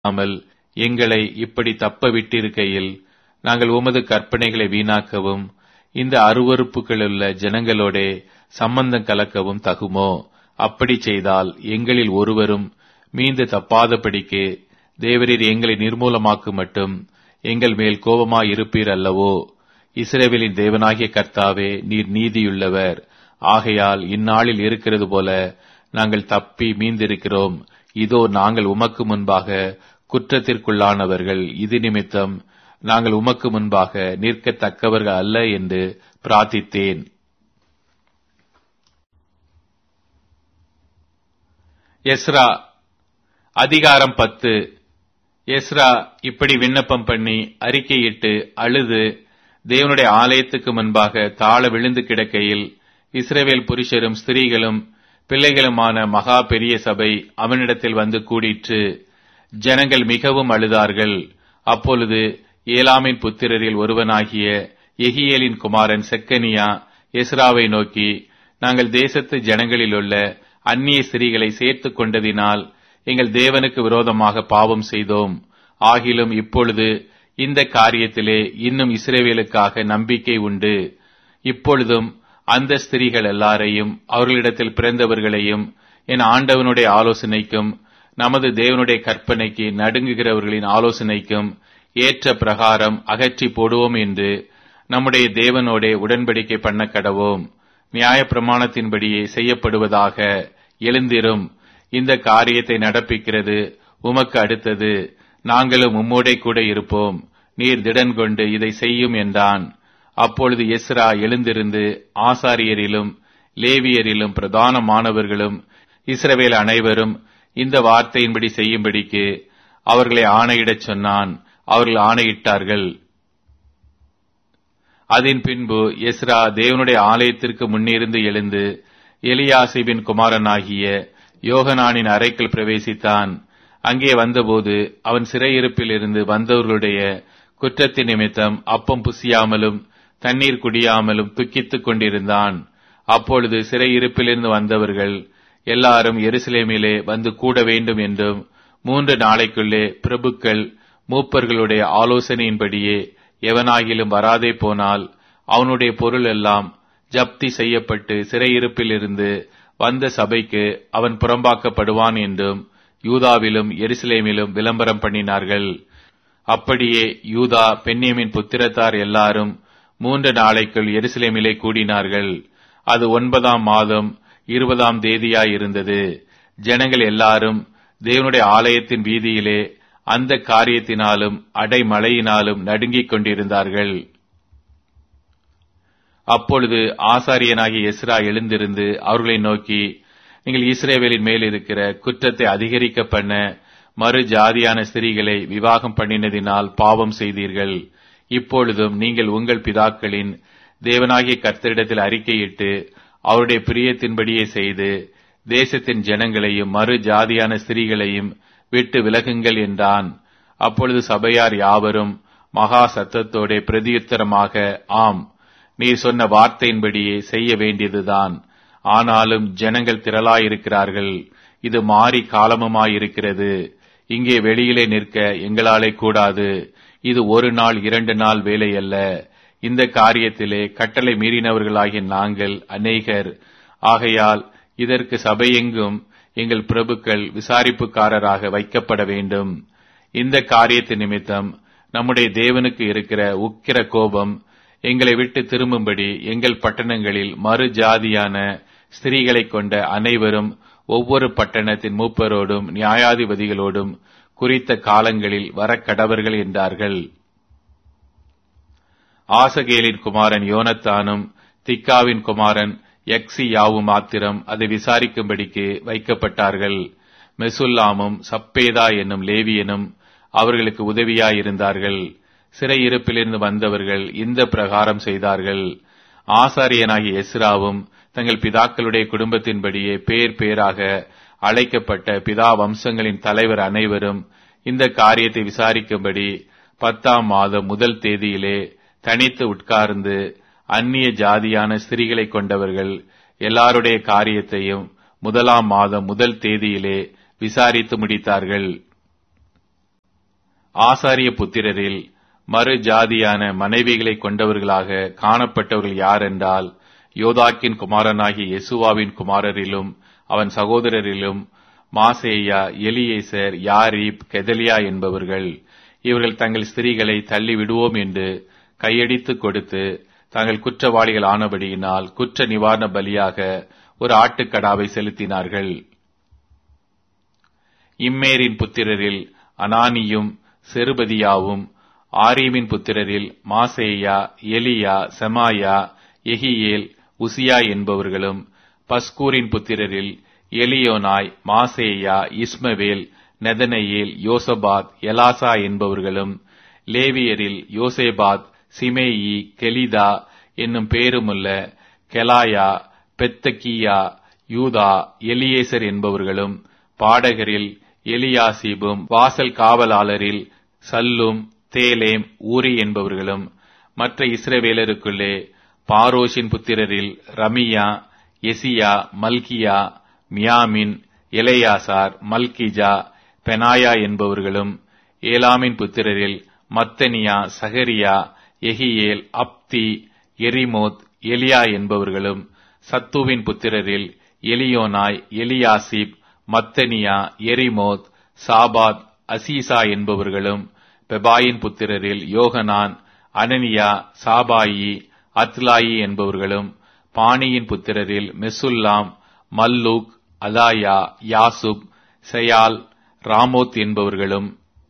அமல் எங்களை இப்படி தப்ப விட்டிருக்கையில் நாங்கள் உமது கற்பனைகளை வீணாக்கவும் இந்த அருவருப்புகளுள்ள ஜனங்களோடே சம்பந்தம் கலக்கவும் தகுமோ அப்படி செய்தால் எங்களில் ஒருவரும் மீண்டு தப்பாதபடிக்கு தேவரீர் எங்களை நிர்மூலமாக்கு மட்டும் எங்கள் மேல் கோபமாய் இருப்பீர் அல்லவோ இஸ்ரேவேலின் தேவனாகிய கர்த்தாவே நீர் நீதியுள்ளவர் ஆகையால் இந்நாளில் இருக்கிறது போல நாங்கள் தப்பி மீந்திருக்கிறோம் இதோ நாங்கள் உமக்கு முன்பாக குற்றத்திற்குள்ளானவர்கள் இது நிமித்தம் நாங்கள் உமக்கு முன்பாக நிற்கத்தக்கவர்கள் அல்ல என்று பிரார்த்தித்தேன் எஸ்ரா அதிகாரம் பத்து எஸ்ரா இப்படி விண்ணப்பம் பண்ணி அறிக்கையிட்டு அழுது தேவனுடைய ஆலயத்துக்கு முன்பாக தாழ விழுந்து கிடக்கையில் இஸ்ரவேல் புருஷரும் ஸ்திரீகளும் பிள்ளைகளுமான மகா பெரிய சபை அவனிடத்தில் வந்து கூடிற்று ஜனங்கள் மிகவும் அழுதார்கள் அப்பொழுது ஏலாமின் புத்திரரில் ஒருவனாகிய எகியேலின் குமாரன் செக்கனியா எஸ்ராவை நோக்கி நாங்கள் தேசத்து ஜனங்களிலுள்ள அந்நிய ஸ்திரீகளை சேர்த்துக் கொண்டதினால் எங்கள் தேவனுக்கு விரோதமாக பாவம் செய்தோம் ஆகிலும் இப்பொழுது இந்த காரியத்திலே இன்னும் இஸ்ரேவேலுக்காக நம்பிக்கை உண்டு இப்பொழுதும் அந்த ஸ்திரீகள் எல்லாரையும் அவர்களிடத்தில் பிறந்தவர்களையும் என் ஆண்டவனுடைய ஆலோசனைக்கும் நமது தேவனுடைய கற்பனைக்கு நடுங்குகிறவர்களின் ஆலோசனைக்கும் ஏற்ற பிரகாரம் அகற்றி போடுவோம் என்று நம்முடைய தேவனோடே உடன்படிக்கை பண்ண கடவோம் நியாய பிரமாணத்தின்படியே செய்யப்படுவதாக எழுந்திரும் இந்த காரியத்தை நடப்பிக்கிறது உமக்கு அடுத்தது நாங்களும் உம்மோடே கூட இருப்போம் நீர் திடன் கொண்டு இதை செய்யும் என்றான் அப்பொழுது எஸ்ரா எழுந்திருந்து ஆசாரியரிலும் லேவியரிலும் பிரதானமானவர்களும் இஸ்ரவேல் அனைவரும் இந்த வார்த்தையின்படி செய்யும்படிக்கு அவர்களை ஆணையிடச் சொன்னான் அவர்கள் ஆணையிட்டார்கள் அதன் பின்பு எஸ்ரா தேவனுடைய ஆலயத்திற்கு முன்னிருந்து எழுந்து எலியாசிபின் குமாரனாகிய யோகனானின் அறைக்குள் பிரவேசித்தான் அங்கே வந்தபோது அவன் சிறையிருப்பில் இருந்து வந்தவர்களுடைய குற்றத்தின் நிமித்தம் அப்பம் புசியாமலும் தண்ணீர் குடியாமலும் துக்கித்துக் கொண்டிருந்தான் அப்பொழுது சிறையிருப்பிலிருந்து வந்தவர்கள் எல்லாரும் எருசலேமிலே வந்து கூட வேண்டும் என்றும் மூன்று நாளைக்குள்ளே பிரபுக்கள் மூப்பர்களுடைய ஆலோசனையின்படியே எவனாகிலும் வராதே போனால் அவனுடைய பொருள் எல்லாம் ஜப்தி செய்யப்பட்டு சிறையிருப்பில் இருந்து வந்த சபைக்கு அவன் புறம்பாக்கப்படுவான் என்றும் யூதாவிலும் எருசலேமிலும் விளம்பரம் பண்ணினார்கள் அப்படியே யூதா பெண்ணியமின் புத்திரத்தார் எல்லாரும் மூன்று நாளைக்குள் எருசலேமிலே கூடினார்கள் அது ஒன்பதாம் மாதம் இருபதாம் தேதியாயிருந்தது ஜனங்கள் எல்லாரும் தேவனுடைய ஆலயத்தின் வீதியிலே அந்த காரியத்தினாலும் அடைமழையினாலும் நடுங்கிக் கொண்டிருந்தார்கள் அப்பொழுது ஆசாரியனாகிய எஸ்ரா எழுந்திருந்து அவர்களை நோக்கி நீங்கள் இஸ்ரேவேலின் மேல் இருக்கிற குற்றத்தை அதிகரிக்க பண்ண மறு ஜாதியான ஸ்திரீகளை விவாகம் பண்ணினதினால் பாவம் செய்தீர்கள் இப்பொழுதும் நீங்கள் உங்கள் பிதாக்களின் தேவனாகிய கர்த்தரிடத்தில் அறிக்கையிட்டு அவருடைய பிரியத்தின்படியே செய்து தேசத்தின் ஜனங்களையும் மறு ஜாதியான ஸ்திரீகளையும் விட்டு விலகுங்கள் என்றான் அப்பொழுது சபையார் யாவரும் மகா சத்தத்தோட பிரதியுத்தரமாக ஆம் நீர் சொன்ன வார்த்தையின்படியே செய்ய வேண்டியதுதான் ஆனாலும் ஜனங்கள் திரளாயிருக்கிறார்கள் இது மாறி காலமுமாயிருக்கிறது இங்கே வெளியிலே நிற்க எங்களாலே கூடாது இது ஒரு நாள் இரண்டு நாள் வேலை அல்ல இந்த காரியத்திலே கட்டளை மீறினவர்களாகிய நாங்கள் அநேகர் ஆகையால் இதற்கு சபையெங்கும் எங்கள் பிரபுக்கள் விசாரிப்புக்காரராக வைக்கப்பட வேண்டும் இந்த காரியத்து நிமித்தம் நம்முடைய தேவனுக்கு இருக்கிற உக்கிர கோபம் எங்களை விட்டு திரும்பும்படி எங்கள் பட்டணங்களில் மறு ஜாதியான ஸ்திரீகளைக் கொண்ட அனைவரும் ஒவ்வொரு பட்டணத்தின் மூப்பரோடும் நியாயாதிபதிகளோடும் குறித்த காலங்களில் வரக்கடவர்கள் என்றார்கள் ஆசகேலின் குமாரன் யோனத்தானும் திக்காவின் குமாரன் யக்சி யாவும் மாத்திரம் அதை விசாரிக்கும்படிக்கு வைக்கப்பட்டார்கள் மெசுல்லாமும் சப்பேதா என்னும் லேவியனும் அவர்களுக்கு உதவியாயிருந்தார்கள் சிறையிருப்பிலிருந்து வந்தவர்கள் இந்த பிரகாரம் செய்தார்கள் ஆசாரியனாகிய எஸ்ராவும் தங்கள் பிதாக்களுடைய குடும்பத்தின்படியே பேர் பேராக அழைக்கப்பட்ட பிதா வம்சங்களின் தலைவர் அனைவரும் இந்த காரியத்தை விசாரிக்கும்படி பத்தாம் மாதம் முதல் தேதியிலே தனித்து உட்கார்ந்து அந்நிய ஜாதியான ஸ்திரீகளை கொண்டவர்கள் எல்லாருடைய காரியத்தையும் முதலாம் மாதம் முதல் தேதியிலே விசாரித்து முடித்தார்கள் ஆசாரிய புத்திரரில் மறு ஜாதியான மனைவிகளை கொண்டவர்களாக காணப்பட்டவர்கள் யாரென்றால் யோதாக்கின் குமாரனாகிய யெசுவாவின் குமாரரிலும் அவன் சகோதரரிலும் மாசேயா எலியேசர் யாரீப் கெதலியா என்பவர்கள் இவர்கள் தங்கள் ஸ்திரீகளை தள்ளி விடுவோம் என்று கையடித்து கொடுத்து தாங்கள் குற்றவாளிகள் ஆனபடியினால் குற்ற நிவாரண பலியாக ஒரு ஆட்டுக்கடாவை செலுத்தினார்கள் இம்மேரின் புத்திரரில் அனானியும் செருபதியாவும் ஆரீமின் புத்திரரில் மாசேயா எலியா செமாயா எகியேல் உசியா என்பவர்களும் பஸ்கூரின் புத்திரரில் எலியோனாய் மாசேயா இஸ்மவேல் நெதனையேல் யோசபாத் எலாசா என்பவர்களும் லேவியரில் யோசேபாத் சிமேயி கெலிதா என்னும் பேருமுள்ள கெலாயா பெத்தகியா யூதா எலியேசர் என்பவர்களும் பாடகரில் எலியாசிபும் வாசல் காவலாளரில் சல்லும் தேலேம் ஊரி என்பவர்களும் மற்ற இஸ்ரவேலருக்குள்ளே பாரோஷின் புத்திரரில் Ramiah Jeziah Malchiah Miamin Eleazar Malchijah Benaiah என்பவர்களும் ஏலாமின் புத்திரரில் மத்தனியா சகரியா எகியேல் அப்தி எரிமோத் எலியா என்பவர்களும் சத்துவின் புத்திரரில் எலியோனாய் எலியாசிப் மத்தனியா எரிமோத் சாபாத் அசீசா என்பவர்களும் பெபாயின் புத்திரரில் யோகனான் அனனியா சாபாயி அத்லாயி என்பவர்களும் பாணியின் புத்திரரில் மெசுல்லாம் மல்லூக் அதாயா யாசுப் செயால் ராமோத் என்பவர்களும்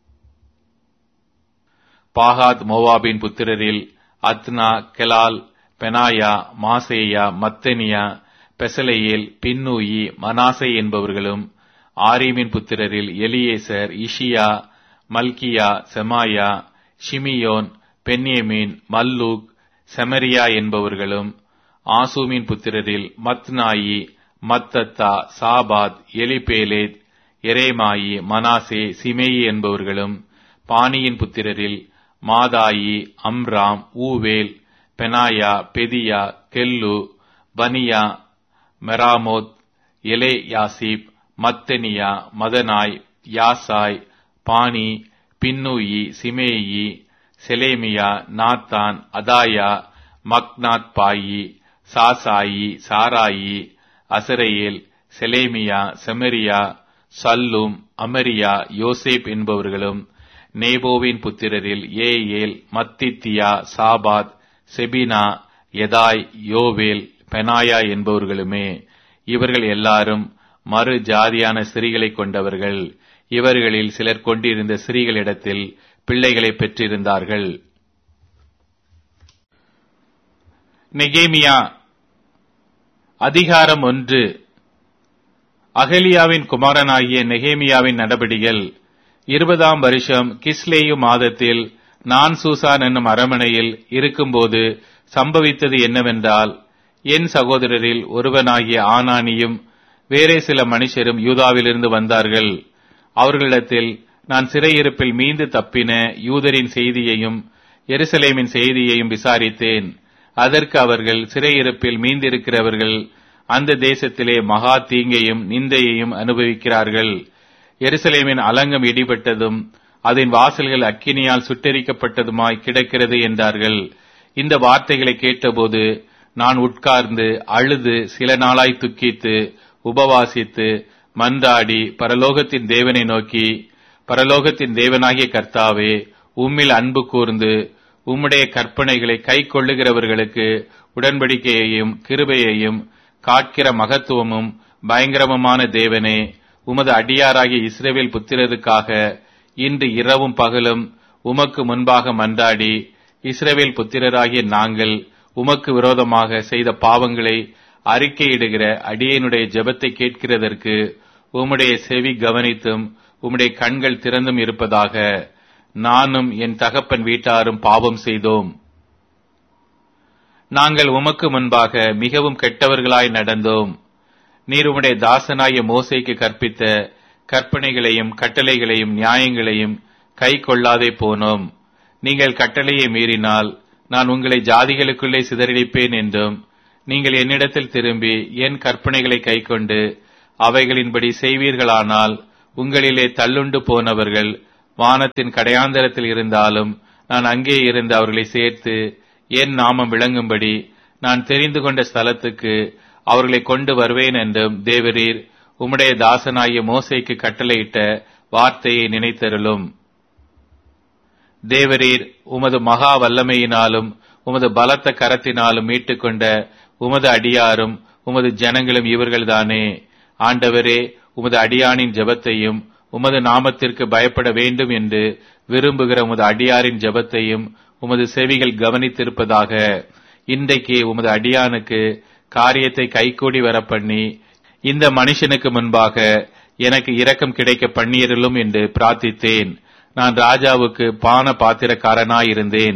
பாகாத் மோவாபின் புத்திரரில் அத்னா கெலால் பெனாயா மாசேயா மத்தனியா பெசலையேல் பின்னூயி மனாசை என்பவர்களும் ஆரீமின் புத்திரரில் Eliezer Ishijah Malchiah Shemaiah Shimeon Benjamin Malluch Shemariah என்பவர்களும் ஆசூமின் புத்திரரில் Mattenai Mattathah Zabad Eliphelet Jeremai Manasseh Shimei என்பவர்களும் பாணியின் புத்திரரில் மாதாயி அம்ராம் ஊவேல் பெனாயா பெதியா கெல்லு பனியா மெராமோத் எலே யாசிப் மத்தனியா மதனாய் யாசாய் பாணி பின்னூயி சிமேயி செலேமியா நாத்தான் அதாயா மக்னாத் பாயி சாசாயி சாராயி அசரையேல் செலேமியா செமரியா சல்லும் அமரியா யோசேப் என்பவர்களும் நேபோவின் புத்திரரில் ஏயேல் மத்தித்தியா சாபாத் செபினா எதாய் யோவேல் பெனாயா என்பவர்களுமே இவர்கள் எல்லாரும் மறு ஜாதியான ஸ்திரீகளை கொண்டவர்கள் இவர்களில் சிலர் கொண்டிருந்த ஸ்திரீகளிடத்தில் பிள்ளைகளை பெற்றிருந்தார்கள் நெகேமியா அதிகாரம் ஒன்று அகலியாவின் குமாரனாகிய நெகேமியாவின் நடபடிகள் இருபதாம் வருஷம் கிஸ்லேயு மாதத்தில் நான் சூசான் என்னும் அரமனையில் இருக்கும்போது சம்பவித்தது என்னவென்றால் என் சகோதரரில் ஒருவனாகிய ஆனானியும் வேறே சில மனுஷரும் யூதாவிலிருந்து வந்தார்கள் அவர்களிடத்தில் நான் சிறையிருப்பில் மீண்டு தப்பின யூதரின் செய்தியையும் எருசலேமின் செய்தியையும் விசாரித்தேன் அதற்கு அவர்கள் சிறையிருப்பில் மீந்திருக்கிறவர்கள் அந்த தேசத்திலே மகா தீங்கையும் நிந்தையையும் அனுபவிக்கிறார்கள் எருசலேமின் அலங்கம் இடிபட்டதும் அதன் வாசல்கள் அக்கினியால் சுட்டெரிக்கப்பட்டதுமாய் கிடக்கிறது என்றார்கள் இந்த வார்த்தைகளை கேட்டபோது நான் உட்கார்ந்து அழுது சில நாளாய் துக்கித்து உபவாசித்து மன்றாடி பரலோகத்தின் தேவனை நோக்கி பரலோகத்தின் தேவனாகிய கர்த்தாவே உம்மில் அன்பு கூர்ந்து உம்முடைய கற்பனைகளை கை கொள்ளுகிறவர்களுக்கு உடன்படிக்கையையும் கிருபையையும் காட்கிற மகத்துவமும் பயங்கரமுமான தேவனே உமது அடியாராகிய இஸ்ரேவேல் புத்திரருக்காக இன்று இரவும் பகலும் உமக்கு முன்பாக மன்றாடி இஸ்ரேவேல் புத்திரராகிய நாங்கள் உமக்கு விரோதமாக செய்த பாவங்களை அறிக்கையிடுகிற அடியனுடைய ஜெபத்தை கேட்கிறதற்கு உம்முடைய செவி கவனித்தும் உம்முடைய கண்கள் திறந்தும் இருப்பதாக நானும் என் தகப்பன் வீட்டாரும் பாவம் செய்தோம் நாங்கள் உமக்கு முன்பாக மிகவும் கெட்டவர்களாய் நடந்தோம் நீர் உம்முடைய தாசனாய மோசைக்கு கற்பித்த கற்பனைகளையும் கட்டளைகளையும் நியாயங்களையும் கை கொள்ளாதே போனோம் நீங்கள் கட்டளையை மீறினால் நான் உங்களை ஜாதிகளுக்குள்ளே சிதறடிப்பேன் என்றும் நீங்கள் என்னிடத்தில் திரும்பி என் கற்பனைகளை கைக்கொண்டு அவைகளின்படி செய்வீர்களானால் உங்களிலே தள்ளுண்டு போனவர்கள் வானத்தின் கடையாந்தரத்தில் இருந்தாலும் நான் அங்கே இருந்து அவர்களை சேர்த்து என் நாமம் விளங்கும்படி நான் தெரிந்து கொண்ட ஸ்தலத்துக்கு அவர்களை கொண்டு வருவேன் என்றும் தேவரீர் உம்முடைய தாசனாகிய மோசைக்கு கட்டளையிட்ட வார்த்தையை நினைத்தருளும் தேவரீர் உமது மகா வல்லமையினாலும் உமது பலத்த கரத்தினாலும் மீட்டுக்கொண்ட உமது அடியாரும் உமது ஜனங்களும் இவர்கள்தானே ஆண்டவரே உமது அடியானின் ஜெபத்தையும் உமது நாமத்திற்கு பயப்பட வேண்டும் என்று விரும்புகிற உமது அடியாரின் ஜெபத்தையும் உமது செவிகள் கவனித்திருப்பதாக இன்றைக்கு உமது அடியானுக்கு காரியத்தை கைகூடி வர பண்ணி இந்த மனுஷனுக்கு முன்பாக எனக்கு இரக்கம் கிடைக்க பண்ணியருளும் என்று பிரார்த்தித்தேன் நான் ராஜாவுக்கு பான பாத்திரக்காரனாயிருந்தேன்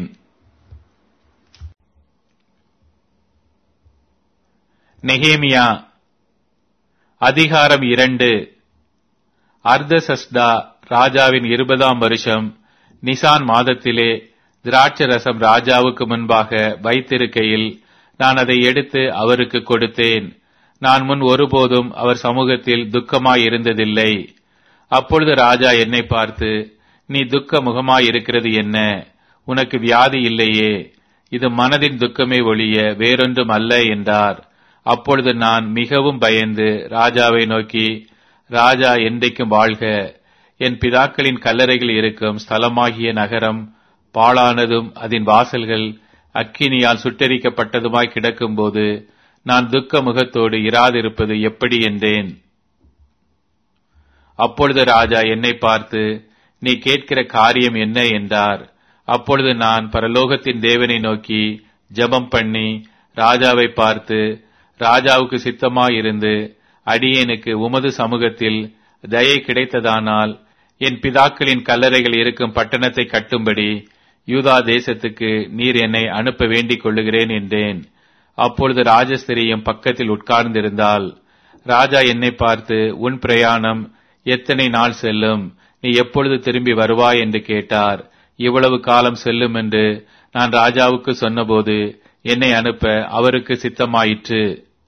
நெகேமியா அதிகாரம் இரண்டு அர்தசஸ்டா ராஜாவின் இருபதாம் வருஷம் நிசான் மாதத்திலே திராட்சை ரசம் ராஜாவுக்கு முன்பாக வைத்திருக்கையில் நான் அதை எடுத்து அவருக்கு கொடுத்தேன் நான் முன் ஒருபோதும் அவர் சமூகத்தில் துக்கமாயிருந்ததில்லை அப்பொழுது ராஜா என்னை பார்த்து நீ துக்க முகமாயிருக்கிறது என்ன உனக்கு வியாதி இல்லையே இது மனதின் துக்கமே ஒழிய வேறொன்றும் அல்ல என்றார் அப்பொழுது நான் மிகவும் பயந்து ராஜாவை நோக்கி ராஜா என்றைக்கும் வாழ்க என் பிதாக்களின் கல்லறைகள் இருக்கும் ஸ்தலமாகிய நகரம் பாழானதும் அதன் வாசல்கள் அக்கினியால் சுட்டெரிக்கப்பட்டதுமாய் கிடக்கும்போது நான் துக்க முகத்தோடு இராதிருப்பது எப்படி என்றேன் அப்பொழுது ராஜா என்னை பார்த்து நீ கேட்கிற காரியம் என்ன என்றார் அப்பொழுது நான் பரலோகத்தின் தேவனை நோக்கி ஜெபம் பண்ணி ராஜாவை பார்த்து ராஜாவுக்கு சித்தமாயிருந்து அடியேனுக்கு உமது சமூகத்தில் தயை கிடைத்ததானால் என் பிதாக்களின் கல்லறைகள் இருக்கும் பட்டணத்தை கட்டும்படி யூதா தேசத்துக்கு நீர் என்னை அனுப்ப வேண்டிக் கொள்ளுகிறேன் என்றேன் அப்பொழுது ராஜஸ்திரியும் பக்கத்தில் உட்கார்ந்திருந்தால் ராஜா என்னை பார்த்து உன் பிரயாணம் எத்தனை நாள் செல்லும் நீ எப்பொழுது திரும்பி வருவாய் என்று கேட்டார் இவ்வளவு காலம் செல்லும் என்று நான் ராஜாவுக்கு சொன்னபோது என்னை அனுப்ப அவருக்கு சித்தமாயிற்று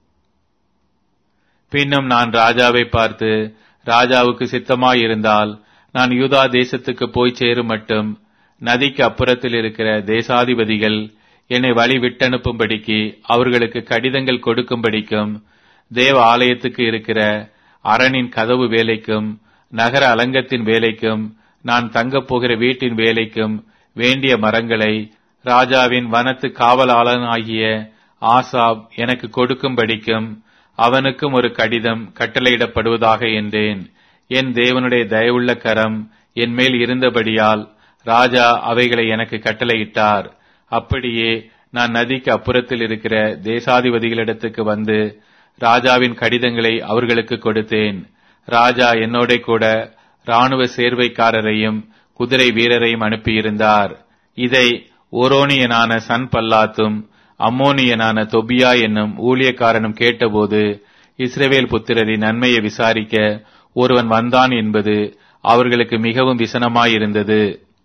பின்னும் நான் ராஜாவை பார்த்து ராஜாவுக்கு சித்தமாயிருந்தால் நான் யூதா தேசத்துக்கு போய் சேரும் மட்டும் நதிக்கு அப்புறத்தில் இருக்கிற தேசாதிபதிகள் என்னை வழி விட்டனுப்பும்படிக்கு அவர்களுக்கு கடிதங்கள் கொடுக்கும்படிக்கும் தேவ ஆலயத்துக்கு இருக்கிற அரணின் கதவு வேலைக்கும் நகர அலங்கத்தின் வேலைக்கும் நான் தங்கப் போகிற வீட்டின் வேலைக்கும் வேண்டிய மரங்களை ராஜாவின் வனத்து காவலாளனாகிய ஆசாப் எனக்கு கொடுக்கும்படிக்கும் அவனுக்கும் ஒரு கடிதம் கட்டளையிடப்படுவதாக என்றேன் என் தேவனுடைய தயவுள்ள கரம் என் மேல் இருந்தபடியால் ராஜா அவைகளை எனக்கு கட்டளையிட்டார் அப்படியே நான் நதிக்கு அப்புறத்தில் இருக்கிற தேசாதிபதிகளிடத்துக்கு வந்து ராஜாவின் கடிதங்களை அவர்களுக்கு கொடுத்தேன் ராஜா என்னோட கூட ராணுவ சேர்வைக்காரரையும் குதிரை வீரரையும் அனுப்பியிருந்தார் இதை ஓரோனியனான சன் பல்லாத்தும் அம்மோனியனான தொபியா என்னும் ஊழியக்காரனும் கேட்டபோது இஸ்ரவேல் புத்திரரின் நன்மையை விசாரிக்க ஒருவன் வந்தான் என்பது அவர்களுக்கு மிகவும் விசனமாயிருந்தது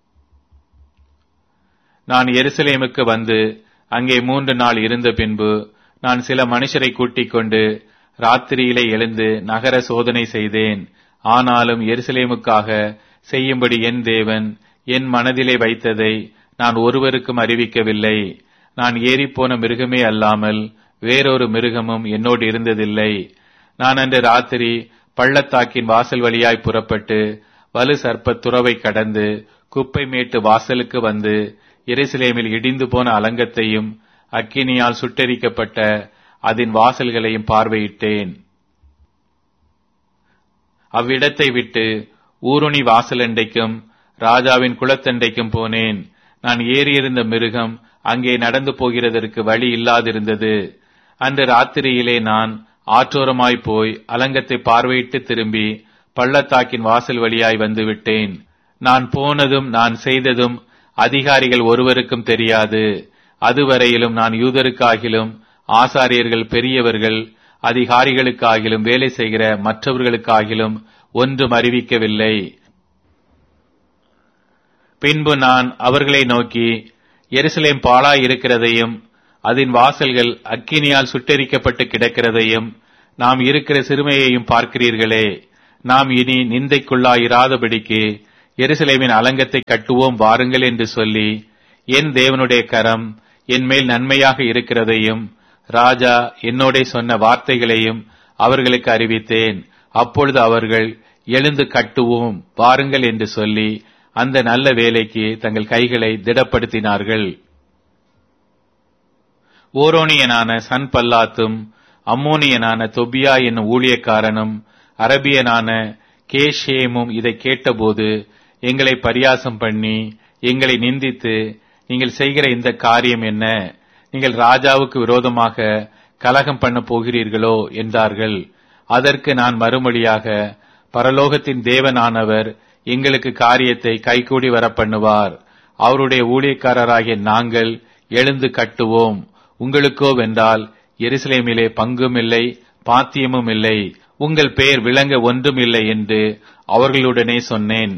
நான் எருசலேமுக்கு வந்து அங்கே மூன்று நாள் இருந்த பின்பு நான் சில மனுஷரை கூட்டிக் கொண்டு ராத்திரியிலே எழுந்து நகர சோதனை செய்தேன் ஆனாலும் எருசலேமுக்காக செய்யும்படி என் தேவன் என் மனதிலே வைத்ததை நான் ஒருவருக்கும் அறிவிக்கவில்லை நான் ஏறிப்போன மிருகமே அல்லாமல் வேறொரு மிருகமும் என்னோடு இருந்ததில்லை நான் அன்று ராத்திரி பள்ளத்தாக்கின் வாசல் வழியாய் புறப்பட்டு வலு சர்ப்ப துறவை கடந்து குப்பை மேட்டு வாசலுக்கு வந்து எருசலேமில் இடிந்து போன அலங்கத்தையும் அக்கினியால் சுட்டெரிக்கப்பட்ட அதன் வாசல்களையும் பார்வையிட்டேன் அவ்விடத்தை விட்டு ஊருணி வாசலண்டைக்கும் ராஜாவின் குளத்தண்டைக்கும் போனேன் நான் ஏறியிருந்த மிருகம் அங்கே நடந்து போகிறதற்கு வழி இல்லாதிருந்தது அன்று ராத்திரியிலே நான் ஆற்றோரமாய் போய் அலங்கத்தை பார்வையிட்டு திரும்பி பள்ளத்தாக்கின் வாசல் வழியாய் வந்துவிட்டேன் நான் போனதும் நான் செய்ததும் அதிகாரிகள் ஒருவருக்கும் தெரியாது அதுவரையிலும் நான் யூதருக்காகிலும் ஆசாரியர்கள் பெரியவர்கள் அதிகாரிகளுக்காகிலும் வேலை செய்கிற மற்றவர்களுக்காகிலும் ஒன்றும் அறிவிக்கவில்லை பின்பு நான் அவர்களை நோக்கி எருசலேம் பாழாய் இருக்கிறதையும் அதன் வாசல்கள் அக்கினியால் சுட்டெரிக்கப்பட்டு கிடக்கிறதையும் நாம் இருக்கிற சிறுமையையும் பார்க்கிறீர்களே நாம் இனி நிந்தைக்குள்ளாயிராதபடிக்கு எருசலேமின் அலங்கத்தை கட்டுவோம் வாருங்கள் என்று சொல்லி என் தேவனுடைய கரம் என் மேல் நன்மையாக இருக்கிறதையும் ராஜா என்னோட சொன்ன வார்த்தைகளையும் அவர்களுக்கு அறிவித்தேன் அப்பொழுது அவர்கள் எழுந்து கட்டுவோம் வாருங்கள் என்று சொல்லி அந்த நல்ல வேலைக்கு தங்கள் கைகளை திடப்படுத்தினார்கள் ஓரோனியனான சன் பல்லாத்தும் அம்மோனியனான தொபியா என்னும் ஊழியக்காரனும் அரபியனான கேஷேமும் இதை கேட்டபோது எங்களை பரியாசம் பண்ணி எங்களை நிந்தித்து நீங்கள் செய்கிற இந்த காரியம் என்ன நீங்கள் ராஜாவுக்கு விரோதமாக கலகம் பண்ண போகிறீர்களோ என்றார்கள் அதற்கு நான் மறுமொழியாக பரலோகத்தின் தேவனானவர் எங்களுக்கு காரியத்தை கைகூடி வர பண்ணுவார் அவருடைய ஊழியக்காரராகிய நாங்கள் எழுந்து கட்டுவோம் உங்களுக்கோ வென்றால் எருசலேமிலே பங்கும் இல்லை பாத்தியமும் இல்லை உங்கள் பெயர் விளங்க ஒன்றும் இல்லை என்று அவர்களுடனே சொன்னேன்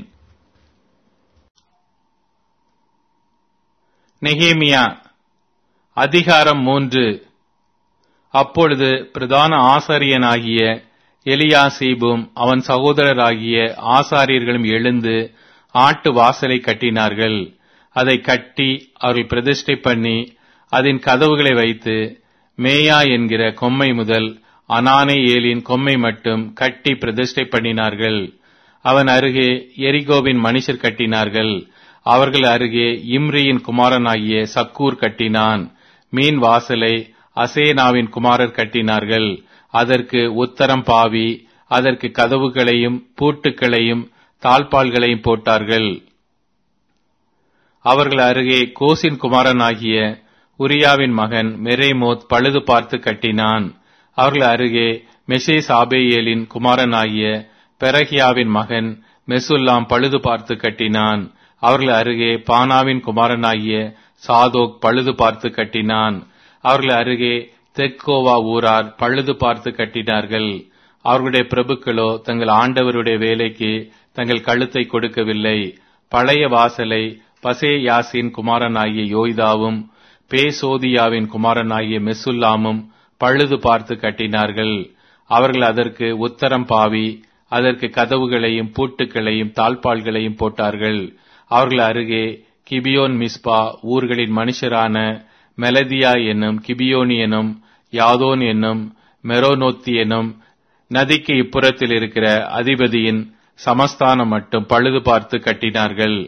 நெகேமியா அதிகாரம் மூன்று அப்பொழுது பிரதான ஆசாரியனாகிய எலியாசீபும் அவன் சகோதரராகிய ஆசாரியர்களும் எழுந்து ஆட்டு வாசலை கட்டினார்கள் அதை கட்டி அவர்கள் பிரதிஷ்டை பண்ணி அதன் கதவுகளை வைத்து மேயா என்கிற கொம்மை முதல் அனானே ஏலின் கொம்மை மட்டும் கட்டி பிரதிஷ்டை பண்ணினார்கள் அவன் அருகே எரிகோவின் மனுஷர் கட்டினார்கள் அவர்கள் அருகே இம்ரியின் குமாரனாகிய சக்கூர் கட்டினான் மீன் வாசலை அசேனாவின் குமாரர் கட்டினார்கள் அதற்கு உத்தரம் பாவி அதற்கு கதவுகளையும் பூட்டுக்களையும் தாழ்பால்களையும் போட்டார்கள் அவர்கள் அருகே கோசின் குமாரனாகிய உரியாவின் மகன் மெரேமோத் பழுது பார்த்து கட்டினான் அவர்கள் அருகே மெசே சாபேயேலின் குமாரனாகிய பெரகியாவின் மகன் மெசுல்லாம் பழுது பார்த்து கட்டினான் அவர்கள் அருகே பானாவின் குமாரனாகிய சாதோக் பழுது பார்த்து கட்டினான் அவர்கள் அருகே தெற்கோவா ஊரார் பழுது பார்த்து கட்டினார்கள் அவர்களுடைய பிரபுக்களோ தங்கள் ஆண்டவருடைய வேலைக்கு தங்கள் கழுத்தை கொடுக்கவில்லை பழைய வாசலை பசே யாசின் குமாரனாகிய யோய்தாவும் பேசோதியாவின் குமாரனாகிய மெசுல்லாமும் பழுது பார்த்து கட்டினார்கள் அவர்கள் அதற்கு உத்தரம் பாவி அதற்கு கதவுகளையும் பூட்டுக்களையும் தாழ்பால்களையும் போட்டார்கள் அவர்கள் அருகே கிபியோன் மிஸ்பா ஊர்களின் மனுஷரான மெலதியா என்னும் கிபியோனி எனும் யாதோன் என்னும் மெரோனோத்தி எனும் நதிக்கு இப்புறத்தில் இருக்கிற அதிபதியின் சமஸ்தானம் மட்டும் பழுது பார்த்து கட்டினார்கள்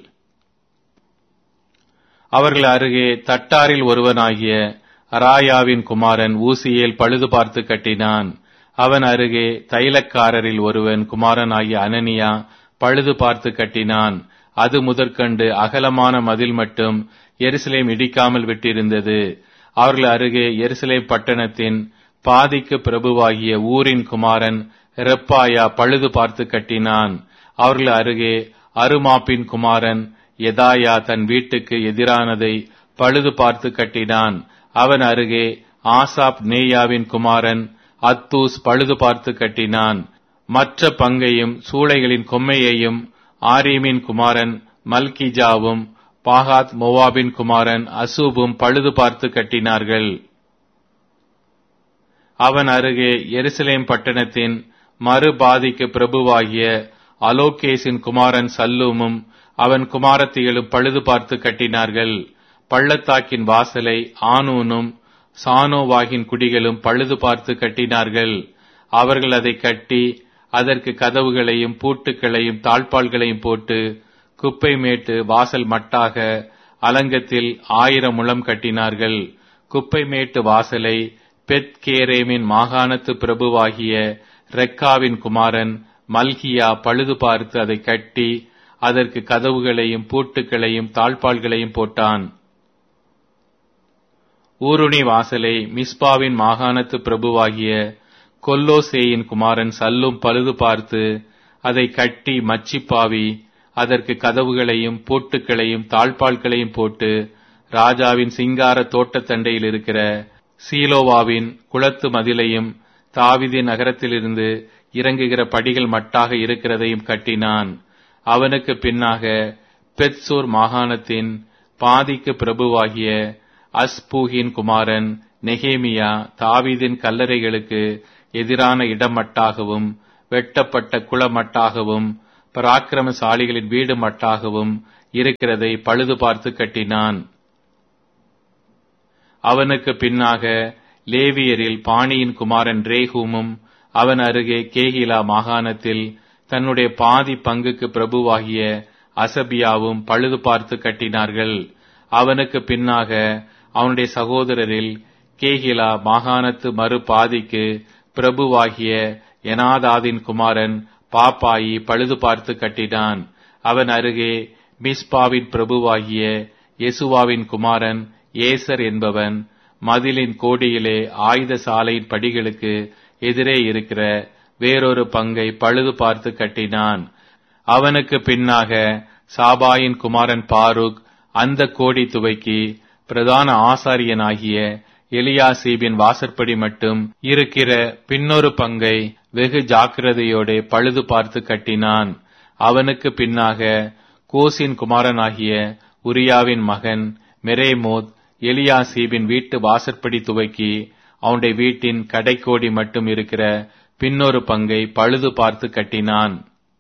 அவர்கள் அருகே தட்டாரில் ஒருவனாகிய அராயாவின் குமாரன் ஊசியேல் பழுது பார்த்து கட்டினான் அவன் அருகே தைலக்காரரில் ஒருவன் குமாரனாகிய அனனியா பழுது பார்த்து கட்டினான் அது முதற்கண்டு அகலமான மதில் மட்டும் எருசலேம் இடிக்காமல் விட்டிருந்தது அவர்கள் அருகே எருசலேம் பட்டணத்தின் பாதிக்கு பிரபுவாகிய ஊரின் குமாரன் ரெப்பாயா பழுது பார்த்து கட்டினான் அவர்கள் அருகே அருமாப்பின் குமாரன் எதாயா தன் வீட்டுக்கு எதிரானதை பழுது பார்த்து கட்டினான் அவன் அருகே ஆசாப் நேயாவின் குமாரன் அத்தூஸ் பழுது பார்த்து கட்டினான் மற்ற பங்கையும் சூளைகளின் கொம்மையையும் ஆரீமின் குமாரன் மல்கிஜாவும் பாகாத் மோவாபின் குமாரன் அசூபும் பழுது பார்த்து கட்டினார்கள் அவன் அருகே எருசலேம் பட்டணத்தின் மறுபாதிக்கு பிரபுவாகிய அலோகேசின் குமாரன் சல்லூமும் அவன் குமாரத்திகளும் பழுது பார்த்து கட்டினார்கள் பள்ளத்தாக்கின் வாசலை ஆனூனும் சானோவாகின் குடிகளும் பழுது பார்த்து கட்டினார்கள் அவர்கள் அதை கட்டி அதற்கு கதவுகளையும் பூட்டுக்களையும் தாழ்பால்களையும் போட்டு குப்பை மேட்டு வாசல் மட்டாக அலங்கத்தில் ஆயிரம் முழம் கட்டினார்கள் குப்பை மேட்டு வாசலை பெத் கேரேமின் மாகாணத்து பிரபுவாகிய ரெக்காவின் குமாரன் மல்கியா பழுது பார்த்து அதை கட்டி அதற்கு கதவுகளையும் பூட்டுக்களையும் தாழ்பால்களையும் போட்டான் ஊருணி வாசலை மிஸ்பாவின் மாகாணத்து பிரபுவாகிய கொல்லோசேயின் குமாரன் சல்லும் பழுது பார்த்து அதை கட்டி மச்சிப்பாவி அதற்கு கதவுகளையும் பூட்டுக்களையும் தாழ்பால்களையும் போட்டு ராஜாவின் சிங்கார தோட்டத்தண்டையில் இருக்கிற சீலோவாவின் குளத்து மதிலையும் தாவிதி நகரத்திலிருந்து இறங்குகிற படிகள் மட்டாக இருக்கிறதையும் கட்டினான் அவனுக்கு பின்னாக பெத்சூர் மாகாணத்தின் பாதிக்கு பிரபுவாகிய அஸ்பூகின் குமாரன் நெகேமியா தாவீதின் கல்லறைகளுக்கு எதிரான இடமட்டாகவும் வெட்டப்பட்ட குளமட்டாகவும் பராக்கிரமசாலிகளின் வீடு மட்டாகவும் இருக்கிறதை பழுது பார்த்து கட்டினான் அவனுக்கு பின்னாக லேவியரில் பாணியின் குமாரன் ரேகூமும் அவன் அருகே கேகிலா மாகாணத்தில் தன்னுடைய பாதி பங்குக்கு பிரபுவாகிய அசபியாவும் பழுது பார்த்து கட்டினார்கள் அவனுக்கு பின்னாக அவனுடைய சகோதரரில் கேகிலா மாகாணத்து மறு பாதிக்கு பிரபுவாகிய எனாதாதின் குமாரன் பாப்பாயி பழுது பார்த்து கட்டினான் அவன் அருகே மிஸ்பாவின் பிரபுவாகிய யெசுவாவின் குமாரன் ஏசர் என்பவன் மதிலின் கோடியிலே ஆயுத சாலையின் படிகளுக்கு எதிரே இருக்கிற வேறொரு பங்கை பழுது பார்த்து கட்டினான் அவனுக்கு பின்னாக சாபாயின் குமாரன் பாருக் அந்த கோடி துவைக்கி பிரதான ஆசாரியனாகிய எலியாசீபின் வாசற்படி மட்டும் இருக்கிற பின்னொரு பங்கை வெகு ஜாக்கிரதையோட பழுது பார்த்து கட்டினான் அவனுக்கு பின்னாக கோசின் குமாரனாகிய உரியாவின் மகன் மெரேமோத் எலியாசீபின் வீட்டு வாசற்படி துவக்கி அவனுடைய வீட்டின் கடைக்கோடி மட்டும் இருக்கிற பின்னொரு பங்கை பழுது பார்த்து கட்டினான்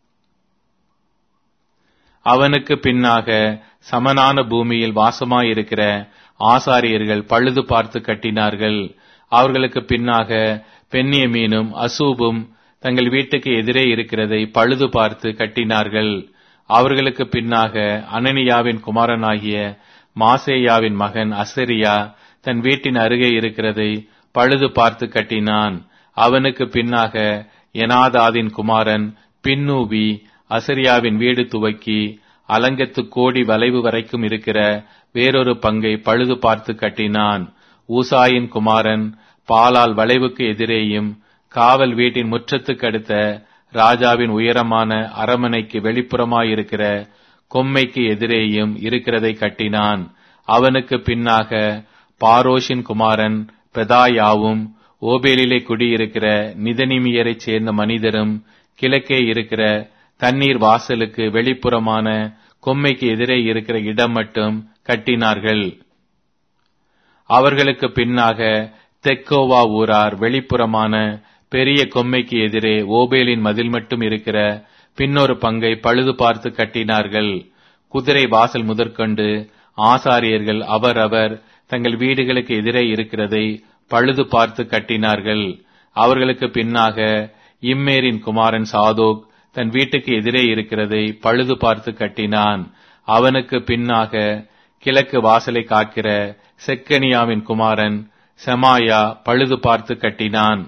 அவனுக்கு பின்னாக சமனான பூமியில் வாசமாயிருக்கிற ஆசாரியர்கள் பழுது பார்த்து கட்டினார்கள் அவர்களுக்கு பின்னாக பெண்ணியமீனும் அசூபும் தங்கள் வீட்டுக்கு எதிரே இருக்கிறதை பழுது பார்த்து கட்டினார்கள் அவர்களுக்கு பின்னாக அனனியாவின் குமாரனாகிய மாசேயாவின் மகன் அசரியா தன் வீட்டின் அருகே இருக்கிறதை பழுது பார்த்து கட்டினான் அவனுக்கு பின்னாக எனாதாதின் குமாரன் பின்னூவி அசரியாவின் வீடு துவக்கி அலங்கத்து கோடி வளைவு வரைக்கும் இருக்கிற வேறொரு பங்கை பழுது பார்த்து கட்டினான் ஊசாயின் குமாரன் பாலால் வளைவுக்கு எதிரேயும் காவல் வீட்டின் முற்றத்துக்கு அடுத்த ராஜாவின் உயரமான அரமனைக்கு வெளிப்புறமாயிருக்கிற கொம்மைக்கு எதிரேயும் இருக்கிறதை கட்டினான் அவனுக்கு பின்னாக பாரோஷின் குமாரன் பெதாயாவும் ஓபேலிலே குடியிருக்கிற நிதனிமியரைச் சேர்ந்த மனிதரும் கிழக்கே இருக்கிற தண்ணீர் வாசலுக்கு வெளிப்புறமான கொம்மைக்கு எதிரே இருக்கிற இடம் மட்டும் கட்டினார்கள் அவர்களுக்கு பின்னாக தெக்கோவா ஊரார் வெளிப்புறமான பெரிய கொம்மைக்கு எதிரே ஓபேலின் மதில் மட்டும் இருக்கிற பின்னொரு பங்கை பழுது பார்த்து கட்டினார்கள் குதிரை வாசல் முதற்கொண்டு ஆசாரியர்கள் அவரவர் தங்கள் வீடுகளுக்கு எதிரே இருக்கிறதை பழுது பார்த்து கட்டினார்கள் அவர்களுக்கு பின்னாக இம்மேரின் குமாரன் சாதோக் தன் வீட்டுக்கு எதிரே இருக்கிறதை பழுது பார்த்து கட்டினான் அவனுக்கு பின்னாக கிழக்கு வாசலை காக்கிற செக்கனியாவின் குமாரன் செமாயா பழுது பார்த்து கட்டினான்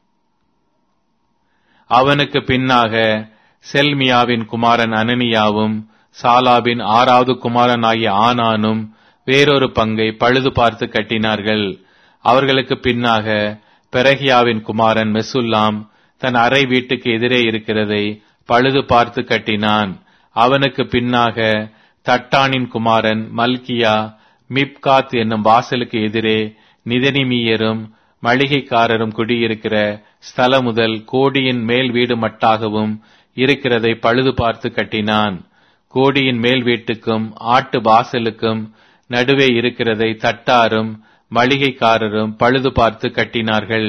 அவனுக்கு பின்னாக செல்மியாவின் குமாரன் அனனியாவும் சாலாபின் ஆறாவது குமாரனாகிய ஆனானும் வேறொரு பங்கை பழுது பார்த்து கட்டினார்கள் அவர்களுக்கு பின்னாக பெரகியாவின் குமாரன் மெசுல்லாம் தன் அறை வீட்டுக்கு எதிரே இருக்கிறதை பழுது பார்த்து கட்டினான் அவனுக்கு பின்னாக தட்டானின் குமாரன் மல்கியா மிப்காத் என்னும் வாசலுக்கு எதிரே நிதனிமீயரும் மளிகைக்காரரும் குடியிருக்கிற ஸ்தல முதல் கோடியின் மேல் வீடு மட்டாகவும் இருக்கிறதை பழுது பார்த்து கட்டினான் கோடியின் மேல் வீட்டுக்கும் ஆட்டு வாசலுக்கும் நடுவே இருக்கிறதை தட்டாரும் மளிகைக்காரரும் பழுது பார்த்து கட்டினார்கள்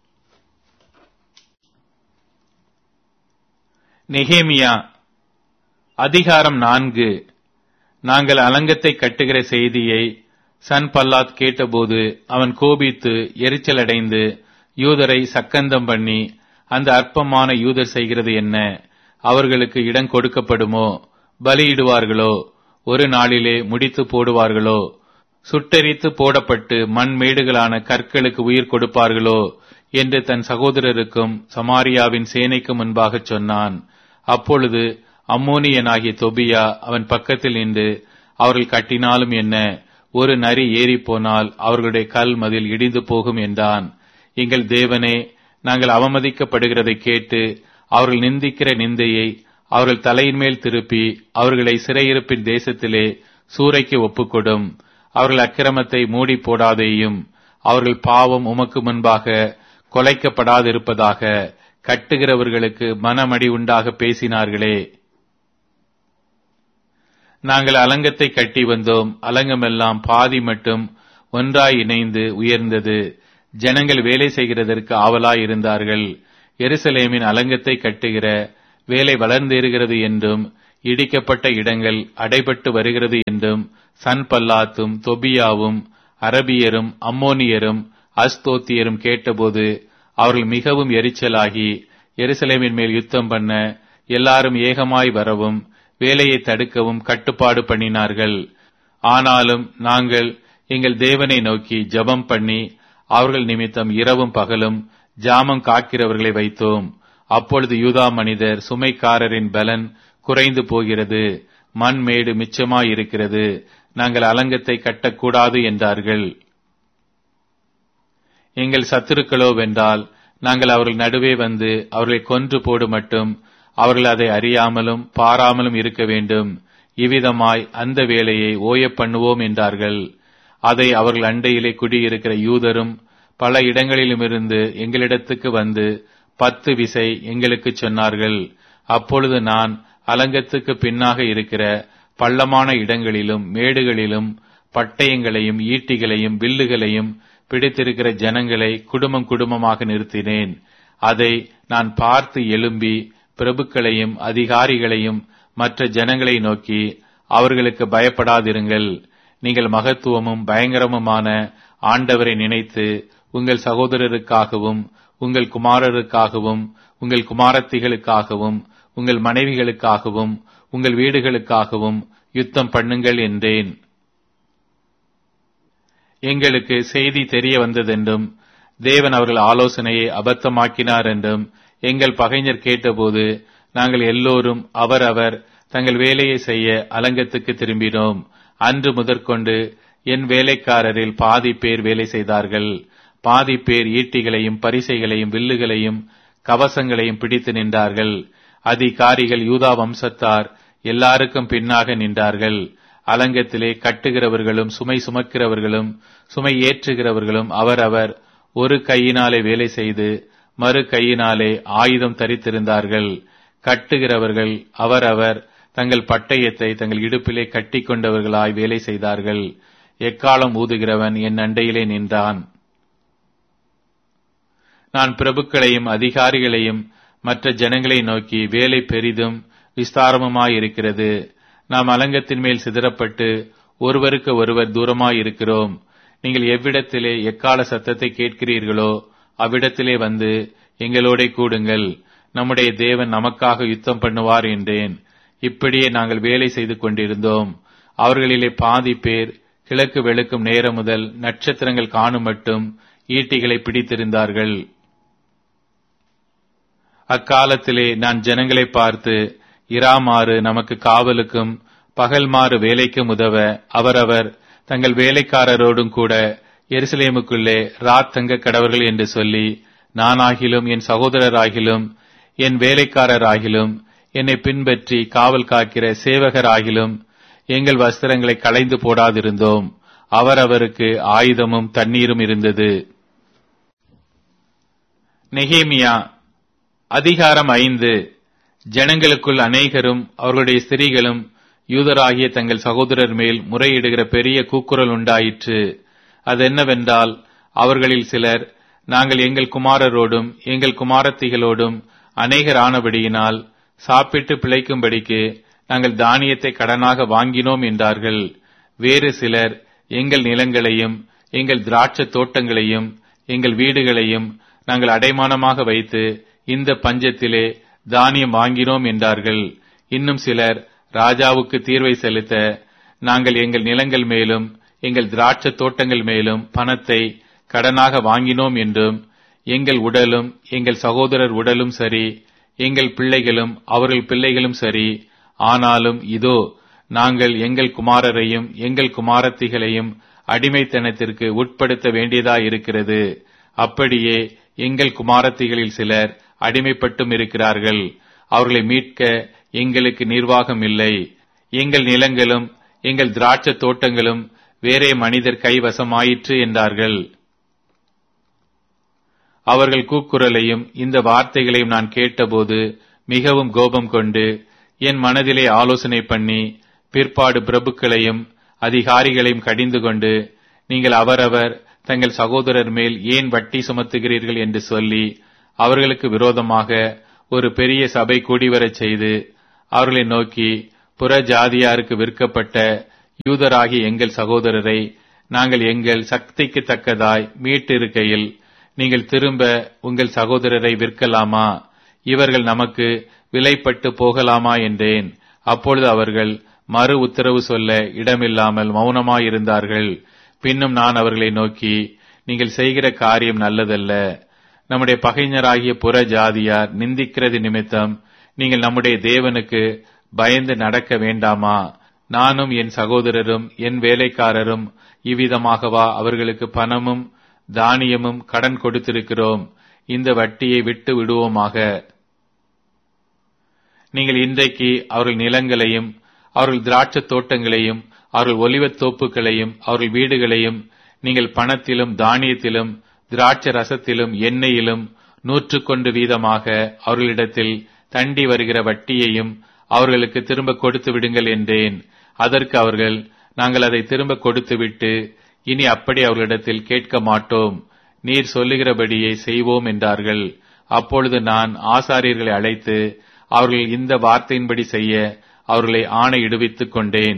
நெகேமியா அதிகாரம் நான்கு நாங்கள் அலங்கத்தை கட்டுகிற செய்தியை சன்பல்லாத் கேட்டபோது அவன் கோபித்து எரிச்சலடைந்து யூதரை சக்கந்தம் பண்ணி அந்த அற்பமான யூதர் செய்கிறது என்ன அவர்களுக்கு இடம் கொடுக்கப்படுமோ பலியிடுவார்களோ ஒரு நாளிலே முடித்து போடுவார்களோ சுட்டெரித்து போடப்பட்டு மண் மேடுகளான கற்களுக்கு உயிர் கொடுப்பார்களோ என்று தன் சகோதரருக்கும் சமாரியாவின் சேனைக்கு முன்பாக சொன்னான் அப்பொழுது அம்மோனியனாகிய தொபியா அவன் பக்கத்தில் நின்று அவர்கள் கட்டினாலும் என்ன ஒரு நரி ஏறி போனால் அவர்களுடைய கல் மதில் இடிந்து போகும் என்றான் எங்கள் தேவனே நாங்கள் அவமதிக்கப்படுகிறதை கேட்டு அவர்கள் நிந்திக்கிற நிந்தையை அவர்கள் தலையின் மேல் திருப்பி அவர்களை சிறையிருப்பின் தேசத்திலே சூறைக்கு ஒப்புக்கொடும் அவர்கள் அக்கிரமத்தை மூடி போடாதேயும் அவர்கள் பாவம் உமக்கு முன்பாக கொலைக்கப்படாதிருப்பதாக கட்டுகிறவர்களுக்கு மனமடி உண்டாக பேசினார்களே நாங்கள் அலங்கத்தை கட்டி வந்தோம் அலங்கமெல்லாம் பாதி மட்டும் ஒன்றாய் இணைந்து உயர்ந்தது ஜனங்கள் வேலை செய்கிறதற்கு ஆவலாய் இருந்தார்கள் எருசலேமின் அலங்கத்தை கட்டுகிற வேலை வளர்ந்தேறுகிறது என்றும் இடிக்கப்பட்ட இடங்கள் அடைபட்டு வருகிறது என்றும் சன்பல்லாத்தும் தொபியாவும் அரபியரும் அம்மோனியரும் அஸ்தோத்தியரும் கேட்டபோது அவர்கள் மிகவும் எரிச்சலாகி எருசலேமின் மேல் யுத்தம் பண்ண எல்லாரும் ஏகமாய் வரவும் வேலையை தடுக்கவும் கட்டுப்பாடு பண்ணினார்கள் ஆனாலும் நாங்கள் எங்கள் தேவனை நோக்கி ஜெபம் பண்ணி அவர்கள் நிமித்தம் இரவும் பகலும் ஜாமம் காக்கிறவர்களை வைத்தோம் அப்பொழுது யூதா மனிதர் சுமைக்காரரின் பலன் குறைந்து போகிறது மண் மேடு மிச்சமாயிருக்கிறது நாங்கள் அலங்கத்தை கட்டக்கூடாது என்றார்கள் எங்கள் சத்துருக்களோ வென்றால் நாங்கள் அவர்கள் நடுவே வந்து அவர்களை கொன்று போடு மட்டும் அவர்கள் அதை அறியாமலும் பாராமலும் இருக்க வேண்டும் இவ்விதமாய் அந்த வேலையை ஓயப் பண்ணுவோம் என்றார்கள் அதை அவர்கள் அண்டையிலே குடியிருக்கிற யூதரும் பல இடங்களிலுமிருந்து எங்களிடத்துக்கு வந்து பத்து விசை எங்களுக்கு சொன்னார்கள் அப்பொழுது நான் அலங்கத்துக்கு பின்னாக இருக்கிற பள்ளமான இடங்களிலும் மேடுகளிலும் பட்டயங்களையும் ஈட்டிகளையும் வில்லுகளையும் பிடித்திருக்கிற ஜனங்களை குடும்பம் குடும்பமாக நிறுத்தினேன் அதை நான் பார்த்து எழும்பி பிரபுக்களையும் அதிகாரிகளையும் மற்ற ஜனங்களை நோக்கி அவர்களுக்கு பயப்படாதிருங்கள் நீங்கள் மகத்துவமும் பயங்கரமுமான ஆண்டவரை நினைத்து உங்கள் சகோதரருக்காகவும் உங்கள் குமாரருக்காகவும் உங்கள் குமாரத்திகளுக்காகவும் உங்கள் மனைவிகளுக்காகவும் உங்கள் வீடுகளுக்காகவும் யுத்தம் பண்ணுங்கள் என்றேன் எங்களுக்கு செய்தி தெரிய வந்ததென்றும் தேவன் அவர்கள் ஆலோசனையை அபத்தமாக்கினார் என்றும் எங்கள் பகைஞர் கேட்டபோது நாங்கள் எல்லோரும் அவரவர் தங்கள் வேலையை செய்ய அலங்கத்துக்கு திரும்பினோம் அன்று முதற்கொண்டு என் வேலைக்காரரில் பாதி பேர் வேலை செய்தார்கள் பாதி பேர் ஈட்டிகளையும் பரிசைகளையும் வில்லுகளையும் கவசங்களையும் பிடித்து நின்றார்கள் அதிகாரிகள் யூதா வம்சத்தார் எல்லாருக்கும் பின்னாக நின்றார்கள் அலங்கத்திலே கட்டுகிறவர்களும் சுமை சுமக்கிறவர்களும் சுமை ஏற்றுகிறவர்களும் அவரவர் ஒரு கையினாலே வேலை செய்து மறு கையினாலே ஆயுதம் தரித்திருந்தார்கள் கட்டுகிறவர்கள் அவரவர் தங்கள் பட்டயத்தை தங்கள் இடுப்பிலே கட்டிக் கொண்டவர்களாய் வேலை செய்தார்கள் எக்காலம் ஊதுகிறவன் என் அண்டையிலே நின்றான் நான் பிரபுக்களையும் அதிகாரிகளையும் மற்ற ஜனங்களை நோக்கி வேலை பெரிதும் விஸ்தாரமுமாயிருக்கிறது நாம் அலங்கத்தின் மேல் சிதறப்பட்டு ஒருவருக்கு ஒருவர் தூரமாயிருக்கிறோம் நீங்கள் எவ்விடத்திலே எக்கால சத்தத்தை கேட்கிறீர்களோ அவ்விடத்திலே வந்து எங்களோட கூடுங்கள் நம்முடைய தேவன் நமக்காக யுத்தம் பண்ணுவார் என்றேன் இப்படியே நாங்கள் வேலை செய்து கொண்டிருந்தோம் அவர்களிலே பாதி பேர் கிழக்கு வெளுக்கும் நேரம் முதல் நட்சத்திரங்கள் காணும் மட்டும் ஈட்டிகளை பிடித்திருந்தார்கள் அக்காலத்திலே நான் ஜனங்களை பார்த்து இராமாறு நமக்கு காவலுக்கும் பகல்மாறு வேலைக்கும் உதவ அவரவர் தங்கள் வேலைக்காரரோடும் கூட எருசலேமுக்குள்ளே ராத் தங்க கடவர்கள் என்று சொல்லி நானாகிலும் என் சகோதரராகிலும் என் வேலைக்காரராகிலும் என்னை பின்பற்றி காவல் காக்கிற சேவகராகிலும் எங்கள் வஸ்திரங்களை களைந்து போடாதிருந்தோம் அவரவருக்கு ஆயுதமும் தண்ணீரும் இருந்தது நெகேமியா அதிகாரம் ஐந்து ஜனங்களுக்குள் அநேகரும் அவர்களுடைய ஸ்திரீகளும் யூதராகிய தங்கள் சகோதரர் மேல் முறையிடுகிற பெரிய கூக்குரல் உண்டாயிற்று அதென்னவென்றால் அவர்களில் சிலர் நாங்கள் எங்கள் குமாரரோடும் எங்கள் குமாரத்திகளோடும் அநேகர் ஆனபடியினால் சாப்பிட்டு பிழைக்கும்படிக்கு நாங்கள் தானியத்தை கடனாக வாங்கினோம் என்றார்கள் வேறு சிலர் எங்கள் நிலங்களையும் எங்கள் திராட்சை தோட்டங்களையும் எங்கள் வீடுகளையும் நாங்கள் அடைமானமாக வைத்து இந்த பஞ்சத்திலே தானியம் வாங்கினோம் என்றார்கள் இன்னும் சிலர் ராஜாவுக்கு தீர்வை செலுத்த நாங்கள் எங்கள் நிலங்கள் மேலும் எங்கள் திராட்சை தோட்டங்கள் மேலும் பணத்தை கடனாக வாங்கினோம் என்றும் எங்கள் உடலும் எங்கள் சகோதரர் உடலும் சரி எங்கள் பிள்ளைகளும் அவர்கள் பிள்ளைகளும் சரி ஆனாலும் இதோ நாங்கள் எங்கள் குமாரரையும் எங்கள் குமாரத்திகளையும் அடிமைத்தனத்திற்கு உட்படுத்த வேண்டியதாயிருக்கிறது அப்படியே எங்கள் குமாரத்திகளில் சிலர் அடிமைப்பட்டும் இருக்கிறார்கள் அவர்களை மீட்க எங்களுக்கு நிர்வாகம் இல்லை எங்கள் நிலங்களும் எங்கள் திராட்சை தோட்டங்களும் வேறே மனிதர் கைவசமாயிற்று என்றார்கள் அவர்கள் கூக்குரலையும் இந்த வார்த்தைகளையும் நான் கேட்டபோது மிகவும் கோபம் கொண்டு என் மனதிலே ஆலோசனை பண்ணி பிற்பாடு பிரபுக்களையும் அதிகாரிகளையும் கடிந்து கொண்டு நீங்கள் அவரவர் தங்கள் சகோதரர் மேல் ஏன் வட்டி சுமத்துகிறீர்கள் என்று சொல்லி அவர்களுக்கு விரோதமாக ஒரு பெரிய சபை கூடிவரச் செய்து அவர்களை நோக்கி புற ஜாதியாருக்கு விற்கப்பட்ட யூதராகி எங்கள் சகோதரரை நாங்கள் எங்கள் சக்திக்கு தக்கதாய் மீட்டிருக்கையில் நீங்கள் திரும்ப உங்கள் சகோதரரை விற்கலாமா இவர்கள் நமக்கு விலைப்பட்டு போகலாமா என்றேன் அப்பொழுது அவர்கள் மறு உத்தரவு சொல்ல இடமில்லாமல் மௌனமாயிருந்தார்கள் பின்னும் நான் அவர்களை நோக்கி நீங்கள் செய்கிற காரியம் நல்லதல்ல நம்முடைய பகைஞராகிய புற ஜாதியார் நிந்திக்கிறது நிமித்தம் நீங்கள் நம்முடைய தேவனுக்கு பயந்து நடக்க வேண்டாமா நானும் என் சகோதரரும் என் வேலைக்காரரும் இவ்விதமாகவா அவர்களுக்கு பணமும் தானியமும் கடன் கொடுத்திருக்கிறோம் இந்த வட்டியை விட்டு விடுவோமாக நீங்கள் இன்றைக்கு அவர்கள் நிலங்களையும் அவர்கள் திராட்சத் தோட்டங்களையும் அவர்கள் ஒலிவத் தோப்புகளையும் அவர்கள் வீடுகளையும் நீங்கள் பணத்திலும் தானியத்திலும் திராட்ச ரசத்திலும் எண்ணெயிலும் நூற்று கொண்டு வீதமாக அவர்களிடத்தில் தண்டி வருகிற வட்டியையும் அவர்களுக்கு திரும்ப கொடுத்து விடுங்கள் என்றேன் அதற்கு அவர்கள் நாங்கள் அதை திரும்ப கொடுத்துவிட்டு இனி அப்படி அவர்களிடத்தில் கேட்க மாட்டோம் நீர் சொல்லுகிறபடியே செய்வோம் என்றார்கள் அப்பொழுது நான் ஆசாரியர்களை அழைத்து அவர்கள் இந்த வார்த்தையின்படி செய்ய அவர்களை ஆணையிடுவித்துக் கொண்டேன்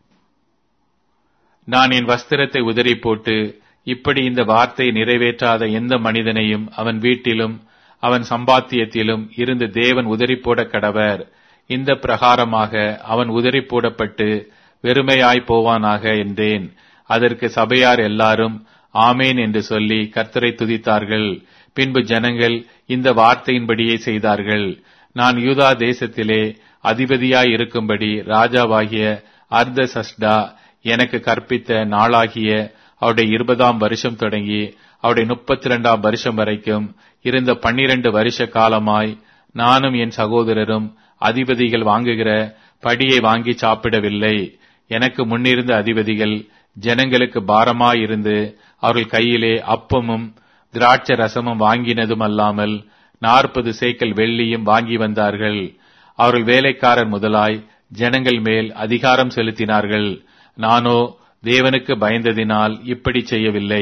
நான் என் வஸ்திரத்தை உதறி போட்டு இப்படி இந்த வார்த்தையை நிறைவேற்றாத எந்த மனிதனையும் அவன் வீட்டிலும் அவன் சம்பாத்தியத்திலும் இருந்து தேவன் உதறி போட கடவர் இந்த பிரகாரமாக அவன் உதறி போடப்பட்டு வெறுமையாய் போவானாக என்றேன் அதற்கு சபையார் எல்லாரும் ஆமேன் என்று சொல்லி கர்த்தரை துதித்தார்கள் பின்பு ஜனங்கள் இந்த வார்த்தையின்படியே செய்தார்கள் நான் யூதா தேசத்திலே அதிபதியாய் இருக்கும்படி ராஜாவாகிய அர்த சஸ்டா எனக்கு கற்பித்த நாளாகிய அவருடைய இருபதாம் வருஷம் தொடங்கி அவருடைய முப்பத்தி இரண்டாம் வருஷம் வரைக்கும் இருந்த பன்னிரண்டு வருஷ காலமாய் நானும் என் சகோதரரும் அதிபதிகள் வாங்குகிற படியை வாங்கி சாப்பிடவில்லை எனக்கு முன்னிருந்த அதிபதிகள் ஜனங்களுக்கு பாரமாயிருந்து அவர்கள் கையிலே அப்பமும் திராட்ச ரசமும் வாங்கினதும் அல்லாமல் நாற்பது சேக்கல் வெள்ளியும் வாங்கி வந்தார்கள் அவர்கள் வேலைக்காரர் முதலாய் ஜனங்கள் மேல் அதிகாரம் செலுத்தினார்கள் நானோ தேவனுக்கு பயந்ததினால் இப்படி செய்யவில்லை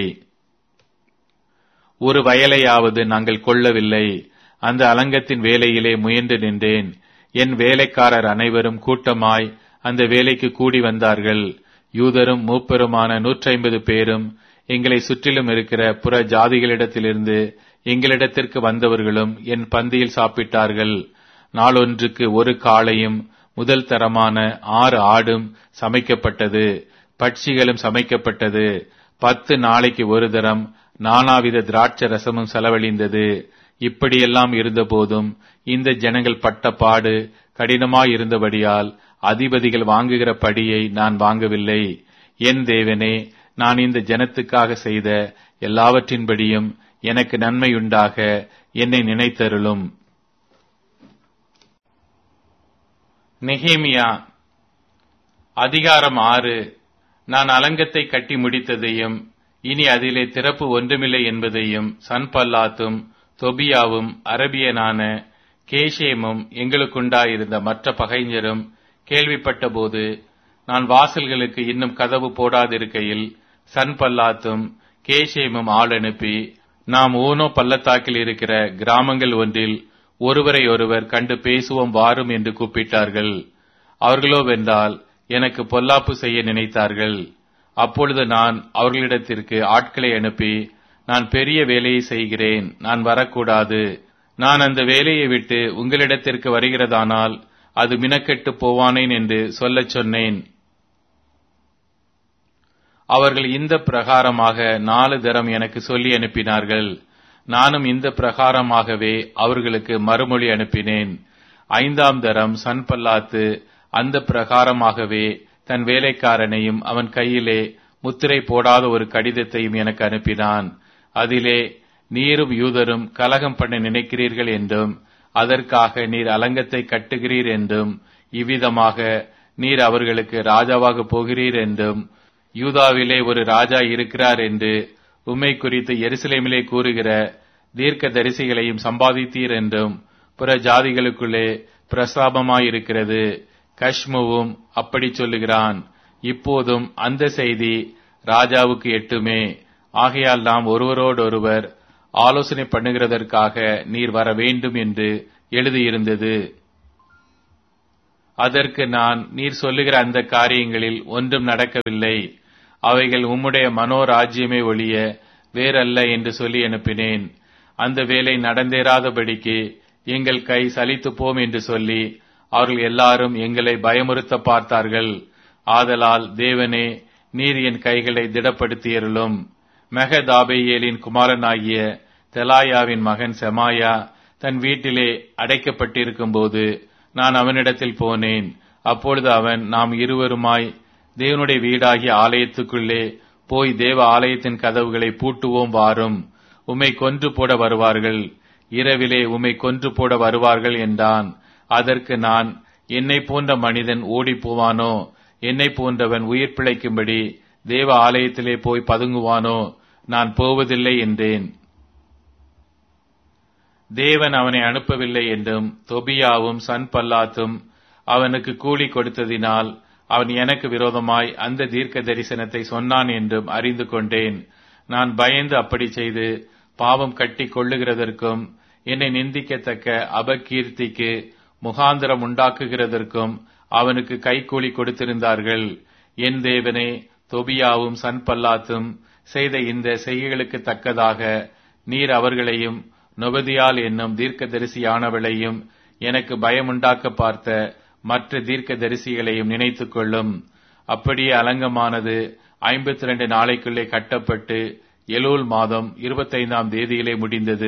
ஒரு வயலையாவது நாங்கள் கொள்ளவில்லை அந்த அலங்கத்தின் வேலையிலே முயன்று நின்றேன் என் வேலைக்காரர் அனைவரும் கூட்டமாய் அந்த வேலைக்கு கூடி வந்தார்கள் யூதரும் மூப்பருமான நூற்றைம்பது பேரும் எங்களை சுற்றிலும் இருக்கிற புற ஜாதிகளிடத்திலிருந்து எங்களிடத்திற்கு வந்தவர்களும் என் பந்தியில் சாப்பிட்டார்கள் நாளொன்றுக்கு ஒரு காளையும் முதல் தரமான ஆறு ஆடும் சமைக்கப்பட்டது பட்சிகளும் சமைக்கப்பட்டது பத்து நாளைக்கு ஒரு தரம் நானாவித திராட்ச ரசமும் செலவழிந்தது இப்படியெல்லாம் இருந்தபோதும் இந்த ஜனங்கள் பட்ட பாடு கடினமாயிருந்தபடியால் அதிபதிகள் வாங்குகிற படியை நான் வாங்கவில்லை என் தேவனே நான் இந்த ஜனத்துக்காக செய்த எல்லாவற்றின்படியும் எனக்கு நன்மையுண்டாக என்னை நினைத்தருளும் நெகேமியா அதிகாரம் ஆறு நான் அலங்கத்தை கட்டி முடித்ததையும் இனி அதிலே திறப்பு ஒன்றுமில்லை என்பதையும் சன்பல்லாத்தும் தொபியாவும் அரபியனான கேஷேமும் எங்களுக்குண்டாயிருந்த மற்ற பகைஞரும் கேள்விப்பட்டபோது நான் வாசல்களுக்கு இன்னும் கதவு போடாதிருக்கையில் சன்பல்லாத்தும் கேஷேமும் ஆள் அனுப்பி நாம் ஊனோ பள்ளத்தாக்கில் இருக்கிற கிராமங்கள் ஒன்றில் ஒருவரை ஒருவர் கண்டு பேசுவோம் வாரும் என்று கூப்பிட்டார்கள் அவர்களோ வென்றால் எனக்கு பொல்லாப்பு செய்ய நினைத்தார்கள் அப்பொழுது நான் அவர்களிடத்திற்கு ஆட்களை அனுப்பி நான் பெரிய வேலையை செய்கிறேன் நான் வரக்கூடாது நான் அந்த வேலையை விட்டு உங்களிடத்திற்கு வருகிறதானால் அது மினக்கெட்டு போவானேன் என்று சொல்லச் சொன்னேன் அவர்கள் இந்த பிரகாரமாக நாலு தரம் எனக்கு சொல்லி அனுப்பினார்கள் நானும் இந்த பிரகாரமாகவே அவர்களுக்கு மறுமொழி அனுப்பினேன் ஐந்தாம் தரம் சன்பல்லாத்து அந்த பிரகாரமாகவே தன் வேலைக்காரனையும் அவன் கையிலே முத்திரை போடாத ஒரு கடிதத்தையும் எனக்கு அனுப்பினான் அதிலே நீரும் யூதரும் கலகம் பண்ண நினைக்கிறீர்கள் என்றும் அதற்காக நீர் அலங்கத்தை கட்டுகிறீர் என்றும் இவ்விதமாக நீர் அவர்களுக்கு ராஜாவாக போகிறீர் என்றும் யூதாவிலே ஒரு ராஜா இருக்கிறார் என்று உம்மை குறித்து எருசலேமிலே கூறுகிற தீர்க்க தரிசிகளையும் சம்பாதித்தீர் என்றும் புற ஜாதிகளுக்குள்ளே பிரஸ்தாபமாயிருக்கிறது கஷ்முவும் அப்படி சொல்லுகிறான் இப்போதும் அந்த செய்தி ராஜாவுக்கு எட்டுமே ஆகையால் நாம் ஒருவரோடொருவர் ஆலோசனை பண்ணுகிறதற்காக நீர் வர வேண்டும் என்று எழுதியிருந்தது அதற்கு நான் நீர் சொல்லுகிற அந்த காரியங்களில் ஒன்றும் நடக்கவில்லை அவைகள் உம்முடைய மனோராஜ்யமே ஒழிய வேறல்ல என்று சொல்லி அனுப்பினேன் அந்த வேலை நடந்தேறாதபடிக்கு எங்கள் கை சலித்து போம் என்று சொல்லி அவர்கள் எல்லாரும் எங்களை பயமுறுத்த பார்த்தார்கள் ஆதலால் தேவனே நீர் என் கைகளை திடப்படுத்தியருளும் மெகதாபேயேலின் குமாரனாகிய தெலாயாவின் மகன் செமாயா தன் வீட்டிலே அடைக்கப்பட்டிருக்கும் போது நான் அவனிடத்தில் போனேன் அப்பொழுது அவன் நாம் இருவருமாய் தேவனுடைய வீடாகிய ஆலயத்துக்குள்ளே போய் தேவ ஆலயத்தின் கதவுகளை பூட்டுவோம் வாரும் உம்மை கொன்று போட வருவார்கள் இரவிலே உம்மை கொன்று போட வருவார்கள் என்றான் அதற்கு நான் என்னை போன்ற மனிதன் ஓடி போவானோ என்னை போன்றவன் உயிர் பிழைக்கும்படி தேவ ஆலயத்திலே போய் பதுங்குவானோ நான் போவதில்லை என்றேன் தேவன் அவனை அனுப்பவில்லை என்றும் தொபியாவும் சன்பல்லாத்தும் அவனுக்கு கூலி கொடுத்ததினால் அவன் எனக்கு விரோதமாய் அந்த தீர்க்க தரிசனத்தை சொன்னான் என்றும் அறிந்து கொண்டேன் நான் பயந்து அப்படி செய்து பாவம் கட்டி கொள்ளுகிறதற்கும் என்னை நிந்திக்கத்தக்க அபகீர்த்திக்கு முகாந்திரம் உண்டாக்குகிறதற்கும் அவனுக்கு கைக்கூலி கொடுத்திருந்தார்கள் என் தேவனே தொபியாவும் சன்பல்லாத்தும் செய்த இந்த செய்கைகளுக்கு தக்கதாக நீர் அவர்களையும் நொபதியால் என்னும் தீர்க்கதரிசியானவளையும் எனக்கு பயமுண்டாக்க பார்த்த மற்ற தீர்க்க தரிசிகளையும் நினைத்துக் கொள்ளும் அப்படியே அலங்கமானது ஐம்பத்தி ரெண்டு நாளைக்குள்ளே கட்டப்பட்டு எலூல் மாதம் இருபத்தைந்தாம் தேதியிலே முடிந்தது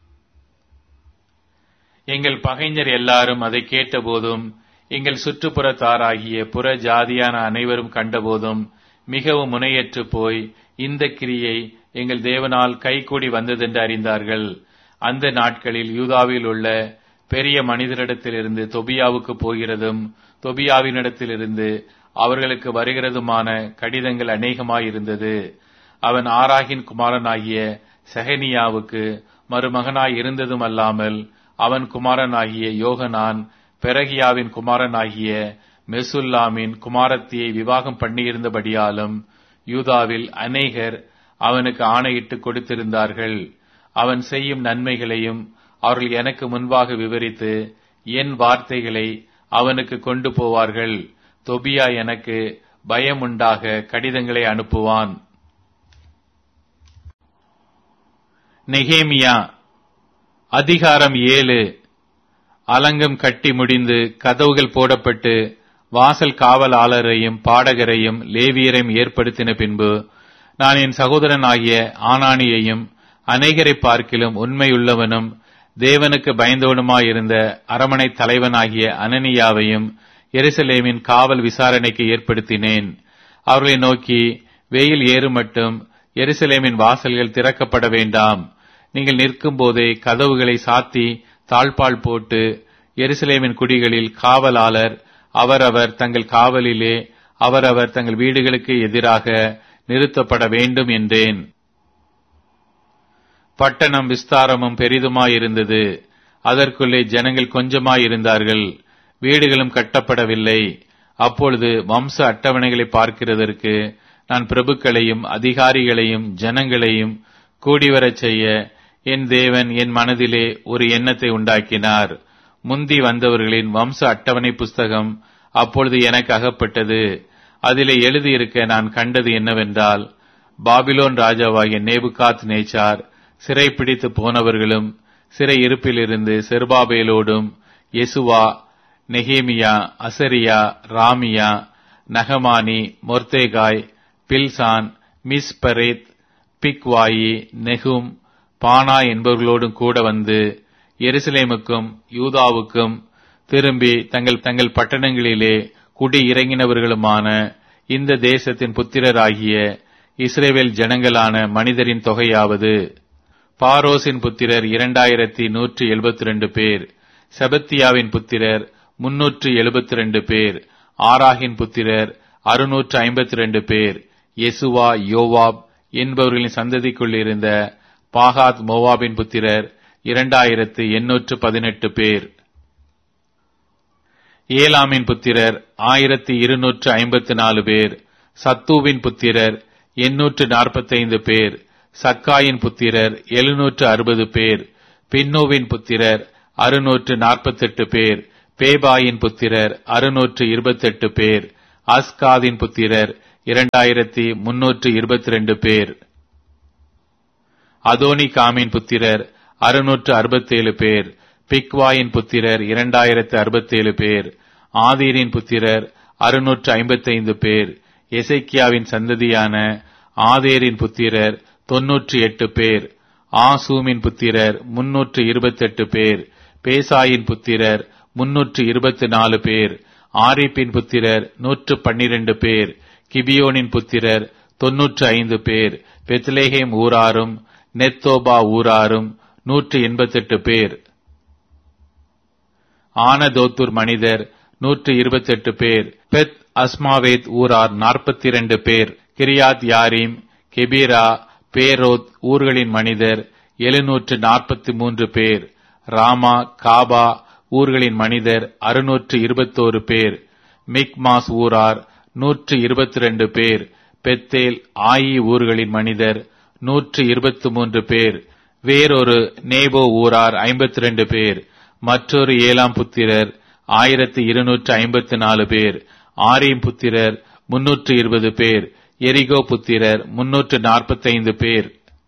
எங்கள் பகைஞர் எல்லாரும் அதை கேட்டபோதும் எங்கள் சுற்றுப்புறத்தாராகிய புற ஜாதியான அனைவரும் கண்டபோதும் மிகவும் முனையற்று போய் இந்த கிரியை எங்கள் தேவனால் கைகூடி வந்ததென்று அறிந்தார்கள் அந்த நாட்களில் யூதாவில் உள்ள பெரிய மனிதரிடத்திலிருந்து தொபியாவுக்கு போகிறதும் தொபியாவினிடத்திலிருந்து அவர்களுக்கு வருகிறதுமான கடிதங்கள் அநேகமாயிருந்தது அவன் ஆராகின் குமாரனாகிய செஹனியாவுக்கு மருமகனாய் இருந்ததும் அல்லாமல் அவன் குமாரனாகிய யோகனான் பெரகியாவின் குமாரனாகிய மெசுல்லாமின் குமாரத்தியை விவாகம் பண்ணியிருந்தபடியாலும் யூதாவில் அநேகர் அவனுக்கு ஆணையிட்டு கொடுத்திருந்தார்கள் அவன் செய்யும் நன்மைகளையும் அவர்கள் எனக்கு முன்பாக விவரித்து என் வார்த்தைகளை அவனுக்கு கொண்டு போவார்கள் தொபியா எனக்கு பயமுண்டாக கடிதங்களை அனுப்புவான் நெகேமியா அதிகாரம் ஏழு அலங்கம் கட்டி முடிந்து கதவுகள் போடப்பட்டு வாசல் காவலாளரையும் பாடகரையும் லேவியரையும் ஏற்படுத்தின பின்பு நான் என் சகோதரனாகிய ஆனானியையும் அநேகரை பார்க்கிலும் உண்மையுள்ளவனும் தேவனுக்கு பயந்தவனுமாயிருந்த அரமனை தலைவனாகிய அனனியாவையும் எருசலேமின் காவல் விசாரணைக்கு ஏற்படுத்தினேன் அவர்களை நோக்கி வெயில் ஏறு மட்டும் எருசலேமின் வாசல்கள் திறக்கப்பட வேண்டாம் நீங்கள் நிற்கும் போதே கதவுகளை சாத்தி தாழ்பால் போட்டு எருசலேமின் குடிகளில் காவலாளர் அவரவர் தங்கள் காவலிலே அவரவர் தங்கள் வீடுகளுக்கு எதிராக நிறுத்தப்பட வேண்டும் என்றேன் பட்டணம் விஸ்தாரமும் பெரிதுமாயிருந்தது அதற்குள்ளே ஜனங்கள் கொஞ்சமாயிருந்தார்கள் வீடுகளும் கட்டப்படவில்லை அப்பொழுது வம்ச அட்டவணைகளை பார்க்கிறதற்கு நான் பிரபுக்களையும் அதிகாரிகளையும் ஜனங்களையும் கூடிவரச் செய்ய என் தேவன் என் மனதிலே ஒரு எண்ணத்தை உண்டாக்கினார் முந்தி வந்தவர்களின் வம்ச அட்டவணை புஸ்தகம் அப்பொழுது எனக்கு அகப்பட்டது அதிலே எழுதியிருக்க நான் கண்டது என்னவென்றால் பாபிலோன் ராஜாவாகிய நேபுகாத் நேச்சார் சிறை பிடித்து போனவர்களும் சிறை இருப்பிலிருந்து செருபாபேலோடும் யெசுவா நெகேமியா அசரியா ராமியா நகமானி மொர்தேகாய் பில்சான் மிஸ்பரேத் பிக்வாயி நெகும் பானா என்பவர்களோடும் கூட வந்து எருசலேமுக்கும் யூதாவுக்கும் திரும்பி தங்கள் தங்கள் பட்டணங்களிலே குடி இறங்கினவர்களுமான இந்த தேசத்தின் புத்திரராகிய இஸ்ரேவேல் ஜனங்களான மனிதரின் தொகையாவது பாரோசின் புத்திரர் இரண்டாயிரத்தி நூற்றி எழுபத்தி ரெண்டு பேர் செபத்தியாவின் புத்திரர் முன்னூற்று எழுபத்தி ரெண்டு பேர் ஆராகின் புத்திரர் அறுநூற்று ஐம்பத்தி ரெண்டு பேர் யெசுவா யோவாப் என்பவர்களின் சந்ததிக்குள் இருந்த பாகாத் மோவாபின் புத்திரர் இரண்டாயிரத்து எண்ணூற்று பதினெட்டு பேர் ஏலாமின் புத்திரர் ஆயிரத்தி இருநூற்று ஐம்பத்தி நாலு பேர் சத்தூவின் புத்திரர் எண்ணூற்று நாற்பத்தைந்து பேர் சக்காயின் புத்திரர் எழுநூற்று அறுபது பேர் பின்னோவின் புத்திரர் அறுநூற்று நாற்பத்தெட்டு பேர் பேபாயின் புத்திரர் அறுநூற்று இருபத்தெட்டு பேர் அஸ்காதின் புத்திரர் இரண்டாயிரத்தி முன்னூற்று இருபத்தி ரெண்டு பேர் அதோனி காமின் புத்திரர் அறுநூற்று அறுபத்தேழு பேர் பிக்வாயின் புத்திரர் இரண்டாயிரத்து அறுபத்தேழு பேர் ஆதீரின் புத்திரர் அறுநூற்று ஐம்பத்தைந்து பேர் எசைக்கியாவின் சந்ததியான ஆதேரின் புத்திரர் தொன்னூற்றி எட்டு பேர் ஆசூமின் புத்திரர் முன்னூற்று இருபத்தெட்டு பேர் பேசாயின் புத்திரர் முன்னூற்று இருபத்தி நாலு பேர் ஆரிப்பின் புத்திரர் நூற்று பன்னிரண்டு பேர் கிபியோனின் புத்திரர் தொன்னூற்று ஐந்து பேர் பெத்லேஹேம் ஊராரும் நெத்தோபா ஊராரும் நூற்று எண்பத்தெட்டு பேர் ஆனதோத்தூர் மனிதர் நூற்று இருபத்தெட்டு பேர் பெத் அஸ்மாவேத் ஊரார் நாற்பத்தி இரண்டு பேர் கிரியாத் யாரீம் கெபீரா பேரோத் ஊர்களின் மனிதர் எழுநூற்று நாற்பத்தி மூன்று பேர் ராமா காபா ஊர்களின் மனிதர் அறுநூற்று இருபத்தோரு பேர் மிக்மாஸ் ஊரார் நூற்று இருபத்தி ரெண்டு பேர் பெத்தேல் ஆயி ஊர்களின் மனிதர் நூற்று இருபத்தி மூன்று பேர் வேறொரு நேபோ ஊரார் ஐம்பத்தி ரெண்டு பேர் மற்றொரு ஏழாம் புத்திரர் ஆயிரத்தி இருநூற்று ஐம்பத்தி நாலு பேர் ஆரியம் புத்திரர் முன்னூற்று இருபது பேர் எரிகோ புத்திரர் முன்னூற்று நாற்பத்தைந்து பேர்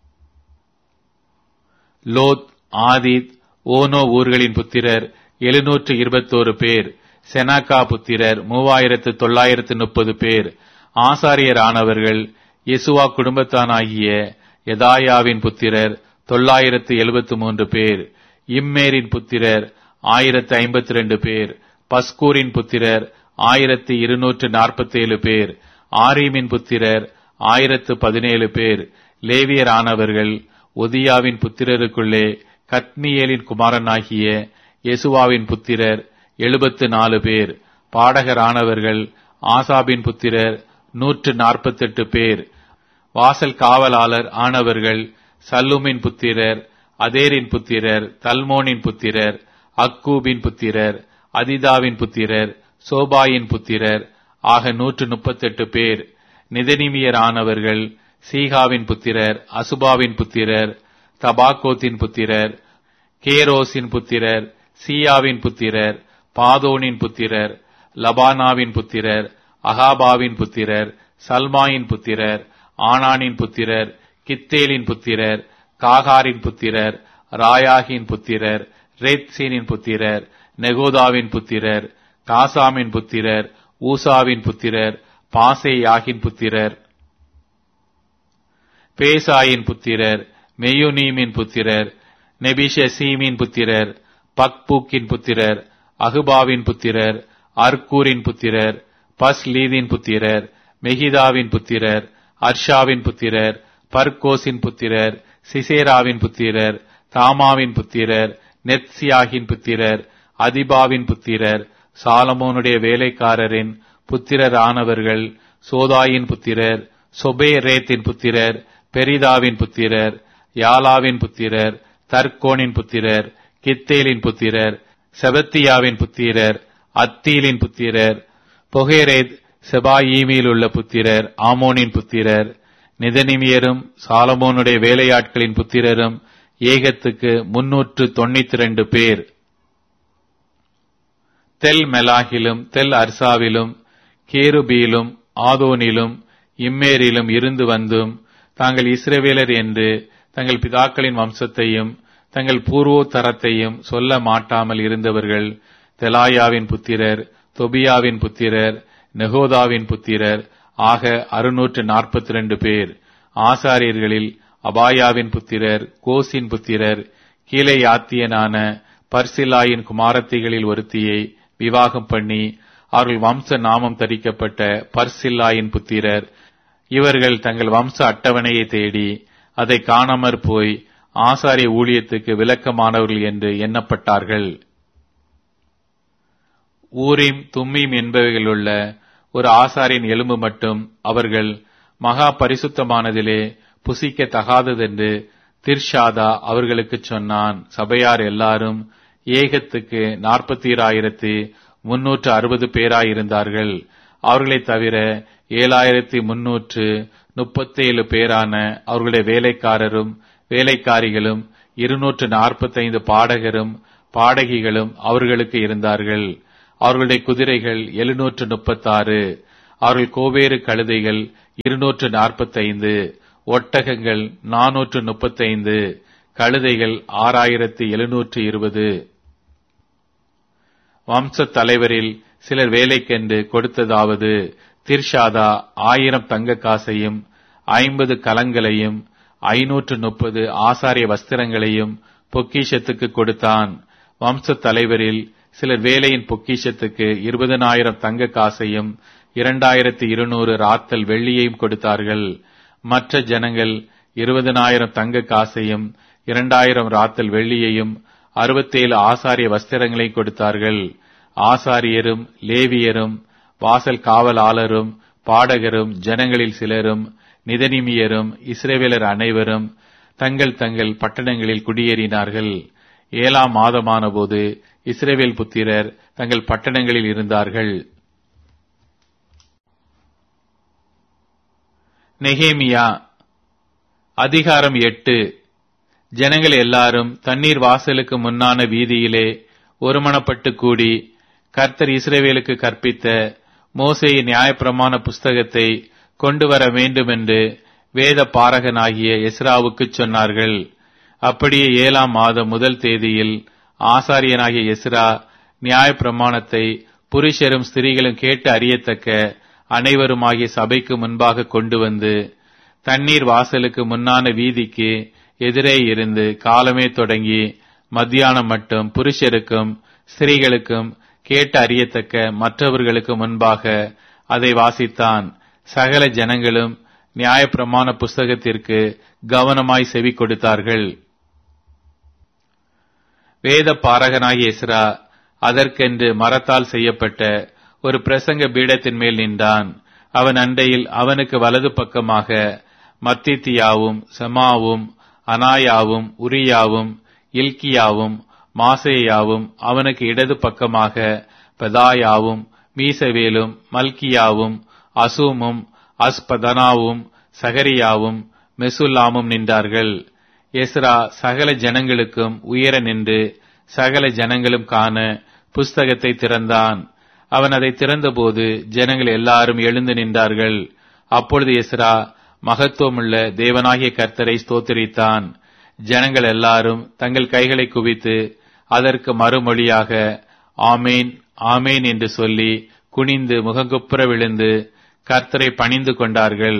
லோத் ஆதித் ஓனோ ஊர்களின் புத்திரர் எழுநூற்று இருபத்தோரு பேர் செனாக்கா புத்திரர் மூவாயிரத்து தொள்ளாயிரத்து முப்பது பேர் ஆசாரியர் ஆனவர்கள் யெசுவா குடும்பத்தானாகிய யதாயாவின் புத்திரர் தொள்ளாயிரத்து எழுபத்து மூன்று பேர் இம்மேரின் புத்திரர் ஆயிரத்து ஐம்பத்தி ரெண்டு பேர் பஸ்கூரின் புத்திரர் ஆயிரத்தி இருநூற்று நாற்பத்தேழு பேர் ஆரீமின் புத்திரர் ஆயிரத்து பதினேழு பேர் லேவியர் ஆனவர்கள் ஒதியாவின் புத்திரருக்குள்ளே கத்மியேலின் குமாரனாகிய யெசுவாவின் புத்திரர் எழுபத்து நாலு பேர் பாடகரானவர்கள் ஆசாபின் புத்திரர் நூற்று நாற்பத்தெட்டு பேர் வாசல் காவலாளர் ஆனவர்கள் சல்லுமின் புத்திரர் அதேரின் புத்திரர் தல்மோனின் புத்திரர் அக்கூபின் புத்திரர் அதிதாவின் புத்திரர் சோபாயின் புத்திரர் ஆக நூற்று முப்பத்தெட்டு பேர் நிதனிமியர் ஆனவர்கள் சீகாவின் புத்திரர் அசுபாவின் புத்திரர் தபாக்கோத்தின் புத்திரர் கேரோசின் புத்திரர் சீயாவின் புத்திரர் பாதோனின் புத்திரர் லபானாவின் புத்திரர் அகாபாவின் புத்திரர் சல்மாயின் புத்திரர் ஆனானின் புத்திரர் கித்தேலின் புத்திரர் காகாரின் புத்திரர் ராயாகின் புத்திரர் ரேத்சீனின் புத்திரர் நெகோதாவின் புத்திரர் காசாமின் புத்திரர் ஊசாவின் புத்திரர் பாசேயாகின் புத்திரர் பேசாயின் புத்திரர் மெயுனீமின் புத்திரர் நெபிஷசீமின் புத்திரர் பக்பூக்கின் புத்திரர் அகுபாவின் புத்திரர் அர்கூரின் புத்திரர் பஸ்லீதின் புத்திரர் மெகிதாவின் புத்திரர் அர்ஷாவின் புத்திரர் பர்கோசின் புத்திரர் சிசேராவின் புத்திரர் தாமாவின் புத்திரர் நெத்சியாகின் புத்திரர் அதிபாவின் புத்திரர் சாலமோனுடைய வேலைக்காரரின் புத்திரர் ஆனவர்கள் சோதாயின் புத்திரர் சொபேரேத்தின் புத்திரர் பெரிதாவின் புத்திரர் யாலாவின் புத்திரர் தர்கோனின் புத்திரர் கித்தேலின் புத்திரர் செபத்தியாவின் புத்திரர் அத்தீலின் புத்திரர் பொகேரேத் செபாயீமியில் உள்ள புத்திரர் ஆமோனின் புத்திரர் நிதனிமியரும் சாலமோனுடைய வேலையாட்களின் புத்திரரும் ஏகத்துக்கு முன்னூற்று தொண்ணூத்தி ரெண்டு பேர் தெல் மெலாகிலும் தெல் அர்சாவிலும் கேருபீலும் ஆதோனிலும் இம்மேரிலும் இருந்து வந்தும் தாங்கள் இஸ்ரவேலர் என்று தங்கள் பிதாக்களின் வம்சத்தையும் தங்கள் பூர்வோத்தரத்தையும் சொல்ல மாட்டாமல் இருந்தவர்கள் தெலாயாவின் புத்திரர் தொபியாவின் புத்திரர் நெகோதாவின் புத்திரர் ஆக அறுநூற்று நாற்பத்தி ரெண்டு பேர் ஆசாரியர்களில் அபாயாவின் புத்திரர் கோசின் புத்திரர் கீழே யாத்தியனான பர்சிலாயின் குமாரத்திகளில் ஒருத்தியை விவாகம் பண்ணி அவர்கள் வம்ச நாமம் தரிக்கப்பட்ட பர்சில்லாயின் புத்திரர் இவர்கள் தங்கள் வம்ச அட்டவணையை தேடி அதை காணாமற் போய் ஆசாரிய ஊழியத்துக்கு விளக்கமானவர்கள் என்று எண்ணப்பட்டார்கள் ஊரீம் தும்மீம் என்பவைகளுள்ள ஒரு ஆசாரின் எலும்பு மட்டும் அவர்கள் மகா பரிசுத்தமானதிலே புசிக்க தகாததென்று திர்ஷாதா அவர்களுக்கு சொன்னான் சபையார் எல்லாரும் ஏகத்துக்கு நாற்பத்தி ஆயிரத்தி முன்னூற்று அறுபது பேராயிருந்தார்கள் அவர்களைத் தவிர ஏழாயிரத்தி முன்னூற்று முப்பத்தேழு பேரான அவர்களுடைய வேலைக்காரரும் வேலைக்காரிகளும் இருநூற்று நாற்பத்தைந்து பாடகரும் பாடகிகளும் அவர்களுக்கு இருந்தார்கள் அவர்களுடைய குதிரைகள் எழுநூற்று முப்பத்தாறு அவர்கள் கோவேறு கழுதைகள் இருநூற்று நாற்பத்தைந்து ஒட்டகங்கள் நானூற்று முப்பத்தைந்து கழுதைகள் ஆறாயிரத்தி எழுநூற்று இருபது வம்ச தலைவரில் சிலர் வேலைக்கென்று கொடுத்ததாவது திர்ஷாதா ஆயிரம் தங்க காசையும் ஐம்பது கலங்களையும் ஐநூற்று முப்பது ஆசாரிய வஸ்திரங்களையும் பொக்கிஷத்துக்கு கொடுத்தான் வம்ச தலைவரில் சிலர் வேலையின் பொக்கிஷத்துக்கு இருபதனாயிரம் தங்க காசையும் இரண்டாயிரத்தி இருநூறு ராத்தல் வெள்ளியையும் கொடுத்தார்கள் மற்ற ஜனங்கள் இருபதனாயிரம் தங்க காசையும் இரண்டாயிரம் ராத்தல் வெள்ளியையும் அறுபத்தேழு ஆசாரிய வஸ்திரங்களை கொடுத்தார்கள் ஆசாரியரும் லேவியரும் வாசல் காவலாளரும் பாடகரும் ஜனங்களில் சிலரும் நிதனிமியரும் இஸ்ரேவேலர் அனைவரும் தங்கள் தங்கள் பட்டணங்களில் குடியேறினார்கள் ஏழாம் மாதமான போது இஸ்ரேவேல் புத்திரர் தங்கள் பட்டணங்களில் இருந்தார்கள் நெகேமியா அதிகாரம் எட்டு ஜனங்கள் எல்லாரும் தண்ணீர் வாசலுக்கு முன்னான வீதியிலே ஒருமனப்பட்டு கூடி கர்த்தர் இஸ்ரேவேலுக்கு கற்பித்த மோசையின் நியாயப்பிரமாண புஸ்தகத்தை கொண்டு வர வேண்டும் என்று வேத பாரகனாகிய எஸ்ராவுக்கு சொன்னார்கள் அப்படியே ஏழாம் மாதம் முதல் தேதியில் ஆசாரியனாகிய எஸ்ரா நியாயப்பிரமாணத்தை புருஷரும் ஸ்திரீகளும் கேட்டு அறியத்தக்க அனைவருமாகிய சபைக்கு முன்பாக கொண்டு வந்து தண்ணீர் வாசலுக்கு முன்னான வீதிக்கு எதிரே இருந்து காலமே தொடங்கி மத்தியானம் மட்டும் புருஷருக்கும் ஸ்திரீகளுக்கும் கேட்டு அறியத்தக்க மற்றவர்களுக்கு முன்பாக அதை வாசித்தான் சகல ஜனங்களும் நியாயப்பிரமாண புஸ்தகத்திற்கு கவனமாய் செவி கொடுத்தார்கள் வேத பாரகனாகிய இஸ்ரா அதற்கென்று மரத்தால் செய்யப்பட்ட ஒரு பிரசங்க பீடத்தின் மேல் நின்றான் அவன் அண்டையில் அவனுக்கு வலது பக்கமாக மத்தித்தியாவும் செமாவும் அனாயாவும் உரியாவும் இல்கியாவும் மாசேயாவும் அவனுக்கு இடது பக்கமாக பெதாயாவும் மீசவேலும் மல்கியாவும் அசூமும் அஸ்பதனாவும் சகரியாவும் மெசுல்லாமும் நின்றார்கள் எஸ்ரா சகல ஜனங்களுக்கும் உயர நின்று சகல ஜனங்களும் காண புஸ்தகத்தை திறந்தான் அவன் அதை திறந்தபோது ஜனங்கள் எல்லாரும் எழுந்து நின்றார்கள் அப்பொழுது எஸ்ரா மகத்துவமுள்ள தேவனாகிய கர்த்தரை ஸ்தோத்திரித்தான் ஜனங்கள் எல்லாரும் தங்கள் கைகளை குவித்து அதற்கு மறுமொழியாக ஆமேன் ஆமேன் என்று சொல்லி குனிந்து முகங்குப்புற விழுந்து கர்த்தரை பணிந்து கொண்டார்கள்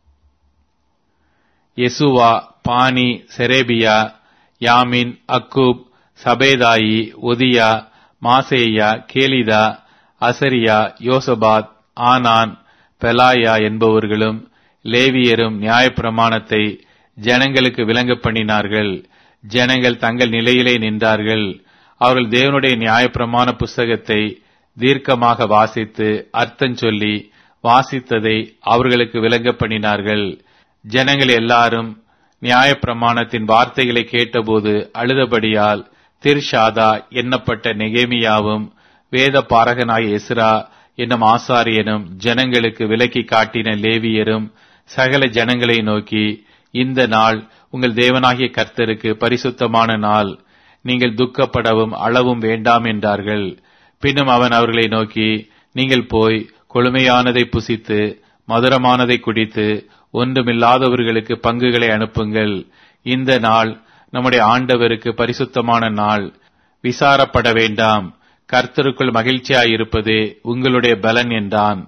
யெசுவா பானி செரேபியா யாமின் அக்கூப் சபேதாயி ஒதியா மாசேயா கேலிதா அசரியா யோசபாத் ஆனான் பெலாயா என்பவர்களும் லேவியரும் நியாயப்பிரமாணத்தை ஜனங்களுக்கு விளங்க பண்ணினார்கள் ஜனங்கள் தங்கள் நிலையிலே நின்றார்கள் அவர்கள் தேவனுடைய நியாயப்பிரமாண புஸ்தகத்தை தீர்க்கமாக வாசித்து அர்த்தம் சொல்லி வாசித்ததை அவர்களுக்கு விளங்க பண்ணினார்கள் ஜனங்கள் எல்லாரும் நியாயப்பிரமாணத்தின் வார்த்தைகளை கேட்டபோது அழுதபடியால் திர்ஷாதா எண்ணப்பட்ட நெகேமியாவும் வேத பாரகனாய எஸ்ரா என்னும் ஆசாரியனும் ஜனங்களுக்கு விலக்கி காட்டின லேவியரும் சகல ஜனங்களை நோக்கி இந்த நாள் உங்கள் தேவனாகிய கர்த்தருக்கு பரிசுத்தமான நாள் நீங்கள் துக்கப்படவும் அளவும் வேண்டாம் என்றார்கள் பின்னும் அவன் அவர்களை நோக்கி நீங்கள் போய் கொழுமையானதை புசித்து மதுரமானதை குடித்து ஒன்றுமில்லாதவர்களுக்கு பங்குகளை அனுப்புங்கள் இந்த நாள் நம்முடைய ஆண்டவருக்கு பரிசுத்தமான நாள் விசாரப்பட வேண்டாம் கர்த்தருக்குள் மகிழ்ச்சியாயிருப்பதே உங்களுடைய பலன் என்றான்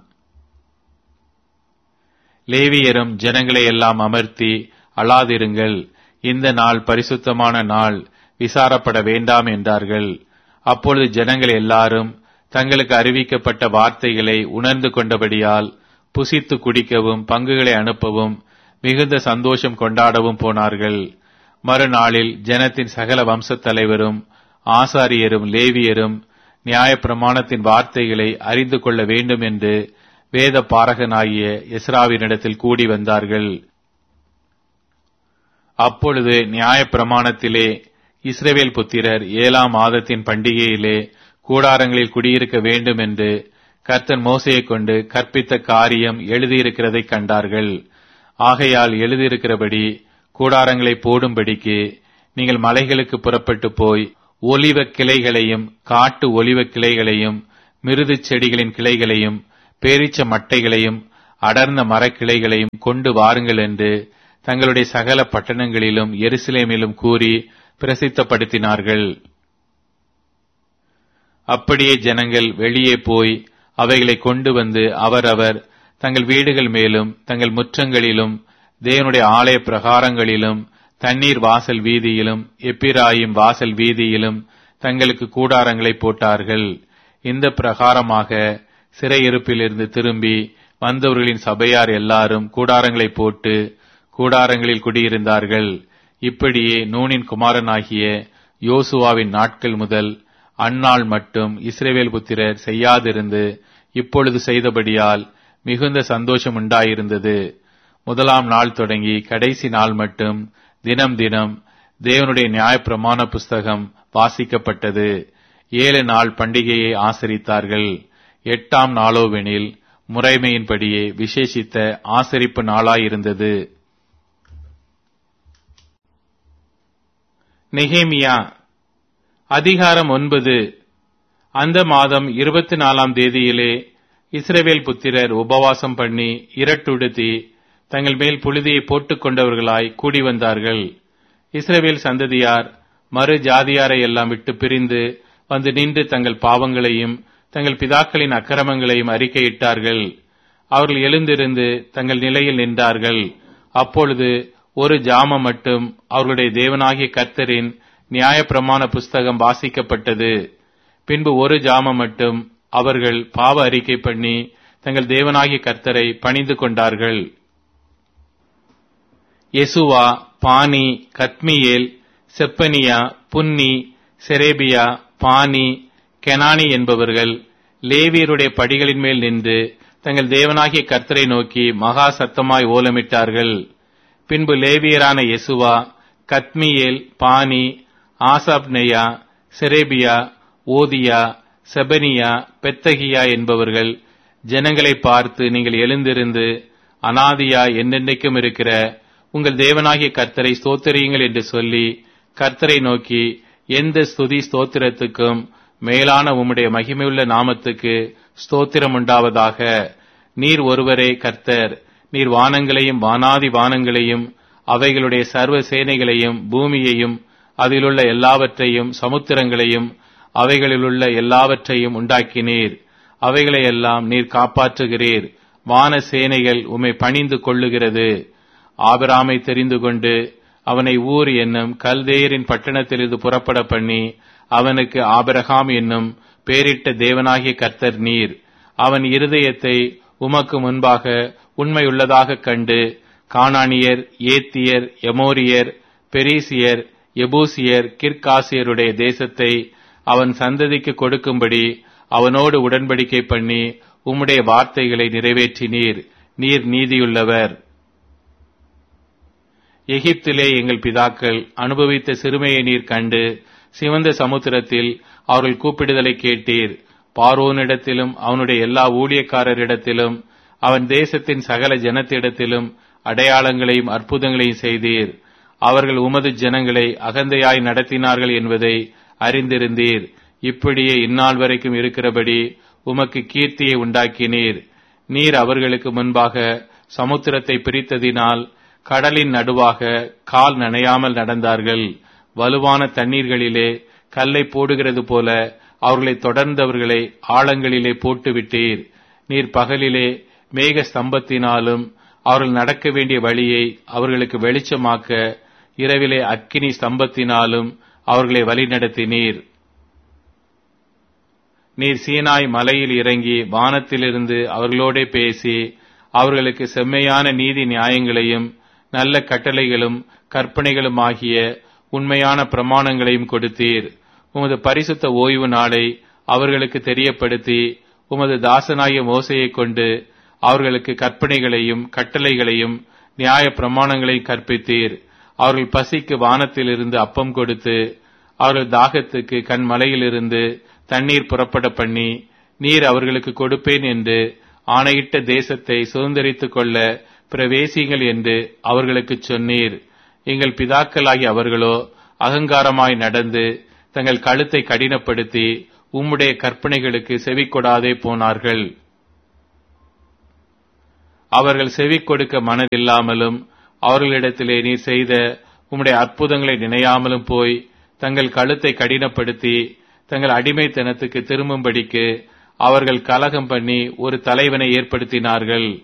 லேவியரும் ஜனங்களை எல்லாம் அமர்த்தி அழாதிருங்கள் இந்த நாள் பரிசுத்தமான நாள் விசாரப்பட வேண்டாம் என்றார்கள் அப்பொழுது ஜனங்கள் எல்லாரும் தங்களுக்கு அறிவிக்கப்பட்ட வார்த்தைகளை உணர்ந்து கொண்டபடியால் புசித்து குடிக்கவும் பங்குகளை அனுப்பவும் மிகுந்த சந்தோஷம் கொண்டாடவும் போனார்கள் மறுநாளில் ஜனத்தின் சகல வம்சத் தலைவரும் ஆசாரியரும் லேவியரும் நியாயப்பிரமாணத்தின் வார்த்தைகளை அறிந்து கொள்ள வேண்டும் என்று வேத பாரகனாகிய எஸ்ராவினிடத்தில் கூடி வந்தார்கள் அப்பொழுது நியாயப்பிரமாணத்திலே இஸ்ரவேல் புத்திரர் ஏழாம் மாதத்தின் பண்டிகையிலே கூடாரங்களில் குடியிருக்க வேண்டும் என்று கர்த்தன் மோசையை கொண்டு கற்பித்த காரியம் எழுதியிருக்கிறதை கண்டார்கள் ஆகையால் எழுதியிருக்கிறபடி கூடாரங்களை போடும்படிக்கு நீங்கள் மலைகளுக்கு புறப்பட்டு போய் ஒலிவ கிளைகளையும் காட்டு ஒலிவ கிளைகளையும் மிருது செடிகளின் கிளைகளையும் பேரிச்ச மட்டைகளையும் அடர்ந்த மரக்கிளைகளையும் கொண்டு வாருங்கள் என்று தங்களுடைய சகல பட்டணங்களிலும் எருசலேமிலும் கூறி பிரசித்தப்படுத்தினார்கள் அப்படியே ஜனங்கள் வெளியே போய் அவைகளை கொண்டு வந்து அவரவர் தங்கள் வீடுகள் மேலும் தங்கள் முற்றங்களிலும் தேவனுடைய ஆலய பிரகாரங்களிலும் தண்ணீர் வாசல் வீதியிலும் எப்பிராயும் வாசல் வீதியிலும் தங்களுக்கு கூடாரங்களை போட்டார்கள் இந்த பிரகாரமாக சிறையிருப்பிலிருந்து திரும்பி வந்தவர்களின் சபையார் எல்லாரும் கூடாரங்களை போட்டு கூடாரங்களில் குடியிருந்தார்கள் இப்படியே நூனின் குமாரனாகிய யோசுவாவின் நாட்கள் முதல் அந்நாள் மட்டும் இஸ்ரேவேல் புத்திரர் செய்யாதிருந்து இப்பொழுது செய்தபடியால் மிகுந்த சந்தோஷம் உண்டாயிருந்தது முதலாம் நாள் தொடங்கி கடைசி நாள் மட்டும் தினம் தினம் தேவனுடைய நியாயப்பிரமாண புஸ்தகம் வாசிக்கப்பட்டது ஏழு நாள் பண்டிகையை ஆசரித்தார்கள் எட்டாம் நாளோவெனில் முறைமையின்படியே விசேஷித்த ஆசரிப்பு நாளாயிருந்தது நெகேமியா அதிகாரம் ஒன்பது அந்த மாதம் இருபத்தி நாலாம் தேதியிலே இஸ்ரவேல் புத்திரர் உபவாசம் பண்ணி இரட்டுடுத்தி தங்கள் மேல் புழுதியை போட்டுக் கொண்டவர்களாய் கூடி வந்தார்கள் இஸ்ரவேல் சந்ததியார் மறு ஜாதியாரை எல்லாம் விட்டு பிரிந்து வந்து நின்று தங்கள் பாவங்களையும் தங்கள் பிதாக்களின் அக்கிரமங்களையும் அறிக்கையிட்டார்கள் அவர்கள் எழுந்திருந்து தங்கள் நிலையில் நின்றார்கள் அப்பொழுது ஒரு ஜாமம் மட்டும் அவர்களுடைய தேவனாகிய கர்த்தரின் நியாயப்பிரமாண புஸ்தகம் வாசிக்கப்பட்டது பின்பு ஒரு ஜாமம் மட்டும் அவர்கள் பாவ அறிக்கை பண்ணி தங்கள் தேவனாகிய கர்த்தரை பணிந்து கொண்டார்கள் யெசுவா பானி கத்மியேல் செப்பனியா புன்னி செரேபியா பானி கெனானி என்பவர்கள் லேவியருடைய படிகளின் மேல் நின்று தங்கள் தேவனாகிய கர்த்தரை நோக்கி மகா சத்தமாய் ஓலமிட்டார்கள் பின்பு லேவியரான யெசுவா கத்மியேல் பானி ஆசாப்னேயா செரேபியா ஓதியா செபனியா பெத்தகியா என்பவர்கள் ஜனங்களை பார்த்து நீங்கள் எழுந்திருந்து அனாதியா என்னென்னைக்கும் இருக்கிற உங்கள் தேவனாகிய கர்த்தரை ஸ்தோத்திரியுங்கள் என்று சொல்லி கர்த்தரை நோக்கி எந்த ஸ்துதி ஸ்தோத்திரத்துக்கும் மேலான உம்முடைய மகிமையுள்ள நாமத்துக்கு ஸ்தோத்திரம் உண்டாவதாக நீர் ஒருவரே கர்த்தர் நீர் வானங்களையும் வானாதி வானங்களையும் அவைகளுடைய சர்வ சேனைகளையும் பூமியையும் அதிலுள்ள எல்லாவற்றையும் சமுத்திரங்களையும் அவைகளிலுள்ள எல்லாவற்றையும் உண்டாக்கினீர் அவைகளையெல்லாம் நீர் காப்பாற்றுகிறீர் வான சேனைகள் உம்மை பணிந்து கொள்ளுகிறது ஆபிராமை தெரிந்து கொண்டு அவனை ஊர் என்னும் கல்தேயரின் பட்டணத்திலிருந்து புறப்பட பண்ணி அவனுக்கு ஆபிரகாம் என்னும் பேரிட்ட தேவனாகிய கர்த்தர் நீர் அவன் இருதயத்தை உமக்கு முன்பாக உண்மையுள்ளதாக கண்டு கானானியர் ஏத்தியர் எமோரியர் பெரிசியர் எபூசியர் கிர்காசியருடைய தேசத்தை அவன் சந்ததிக்கு கொடுக்கும்படி அவனோடு உடன்படிக்கை பண்ணி உம்முடைய வார்த்தைகளை நிறைவேற்றினீர் நீர் நீதியுள்ளவர் எகிப்திலே எங்கள் பிதாக்கள் அனுபவித்த சிறுமையை நீர் கண்டு சிவந்த சமுத்திரத்தில் அவர்கள் கூப்பிடுதலை கேட்டீர் பார்வோனிடத்திலும் அவனுடைய எல்லா ஊழியக்காரரிடத்திலும் அவன் தேசத்தின் சகல ஜனத்திடத்திலும் அடையாளங்களையும் அற்புதங்களையும் செய்தீர் அவர்கள் உமது ஜனங்களை அகந்தையாய் நடத்தினார்கள் என்பதை அறிந்திருந்தீர் இப்படியே இந்நாள் வரைக்கும் இருக்கிறபடி உமக்கு கீர்த்தியை உண்டாக்கினீர் நீர் அவர்களுக்கு முன்பாக சமுத்திரத்தை பிரித்ததினால் கடலின் நடுவாக கால் நனையாமல் நடந்தார்கள் வலுவான தண்ணீர்களிலே கல்லை போடுகிறது போல அவர்களை தொடர்ந்தவர்களை ஆழங்களிலே போட்டுவிட்டீர் நீர் பகலிலே மேக ஸ்தம்பத்தினாலும் அவர்கள் நடக்க வேண்டிய வழியை அவர்களுக்கு வெளிச்சமாக்க இரவிலே அக்கினி ஸ்தம்பத்தினாலும் அவர்களை வழிநடத்தினீர் நீர் சீனாய் மலையில் இறங்கி வானத்திலிருந்து அவர்களோடே பேசி அவர்களுக்கு செம்மையான நீதி நியாயங்களையும் நல்ல கட்டளைகளும் கற்பனைகளும் ஆகிய உண்மையான பிரமாணங்களையும் கொடுத்தீர் உமது பரிசுத்த ஓய்வு நாளை அவர்களுக்கு தெரியப்படுத்தி உமது தாசனாகிய மோசையைக் கொண்டு அவர்களுக்கு கற்பனைகளையும் கட்டளைகளையும் நியாய பிரமாணங்களையும் கற்பித்தீர் அவர்கள் பசிக்கு வானத்திலிருந்து அப்பம் கொடுத்து அவர்கள் தாகத்துக்கு கண்மலையிலிருந்து தண்ணீர் புறப்பட பண்ணி நீர் அவர்களுக்கு கொடுப்பேன் என்று ஆணையிட்ட தேசத்தை சுதந்திரித்துக் கொள்ள பிரவேசிங்கள் என்று அவர்களுக்கு சொன்னீர் எங்கள் பிதாக்களாகி அவர்களோ அகங்காரமாய் நடந்து தங்கள் கழுத்தை கடினப்படுத்தி உம்முடைய கற்பனைகளுக்கு செவிக்கொடாதே போனார்கள் அவர்கள் செவி கொடுக்க மனதில்லாமலும் அவர்களிடத்திலே நீர் செய்த உம்முடைய அற்புதங்களை நினையாமலும் போய் தங்கள் கழுத்தை கடினப்படுத்தி தங்கள் அடிமைத்தனத்துக்கு திரும்பும்படிக்கு அவர்கள் கலகம் பண்ணி ஒரு தலைவனை ஏற்படுத்தினார்கள்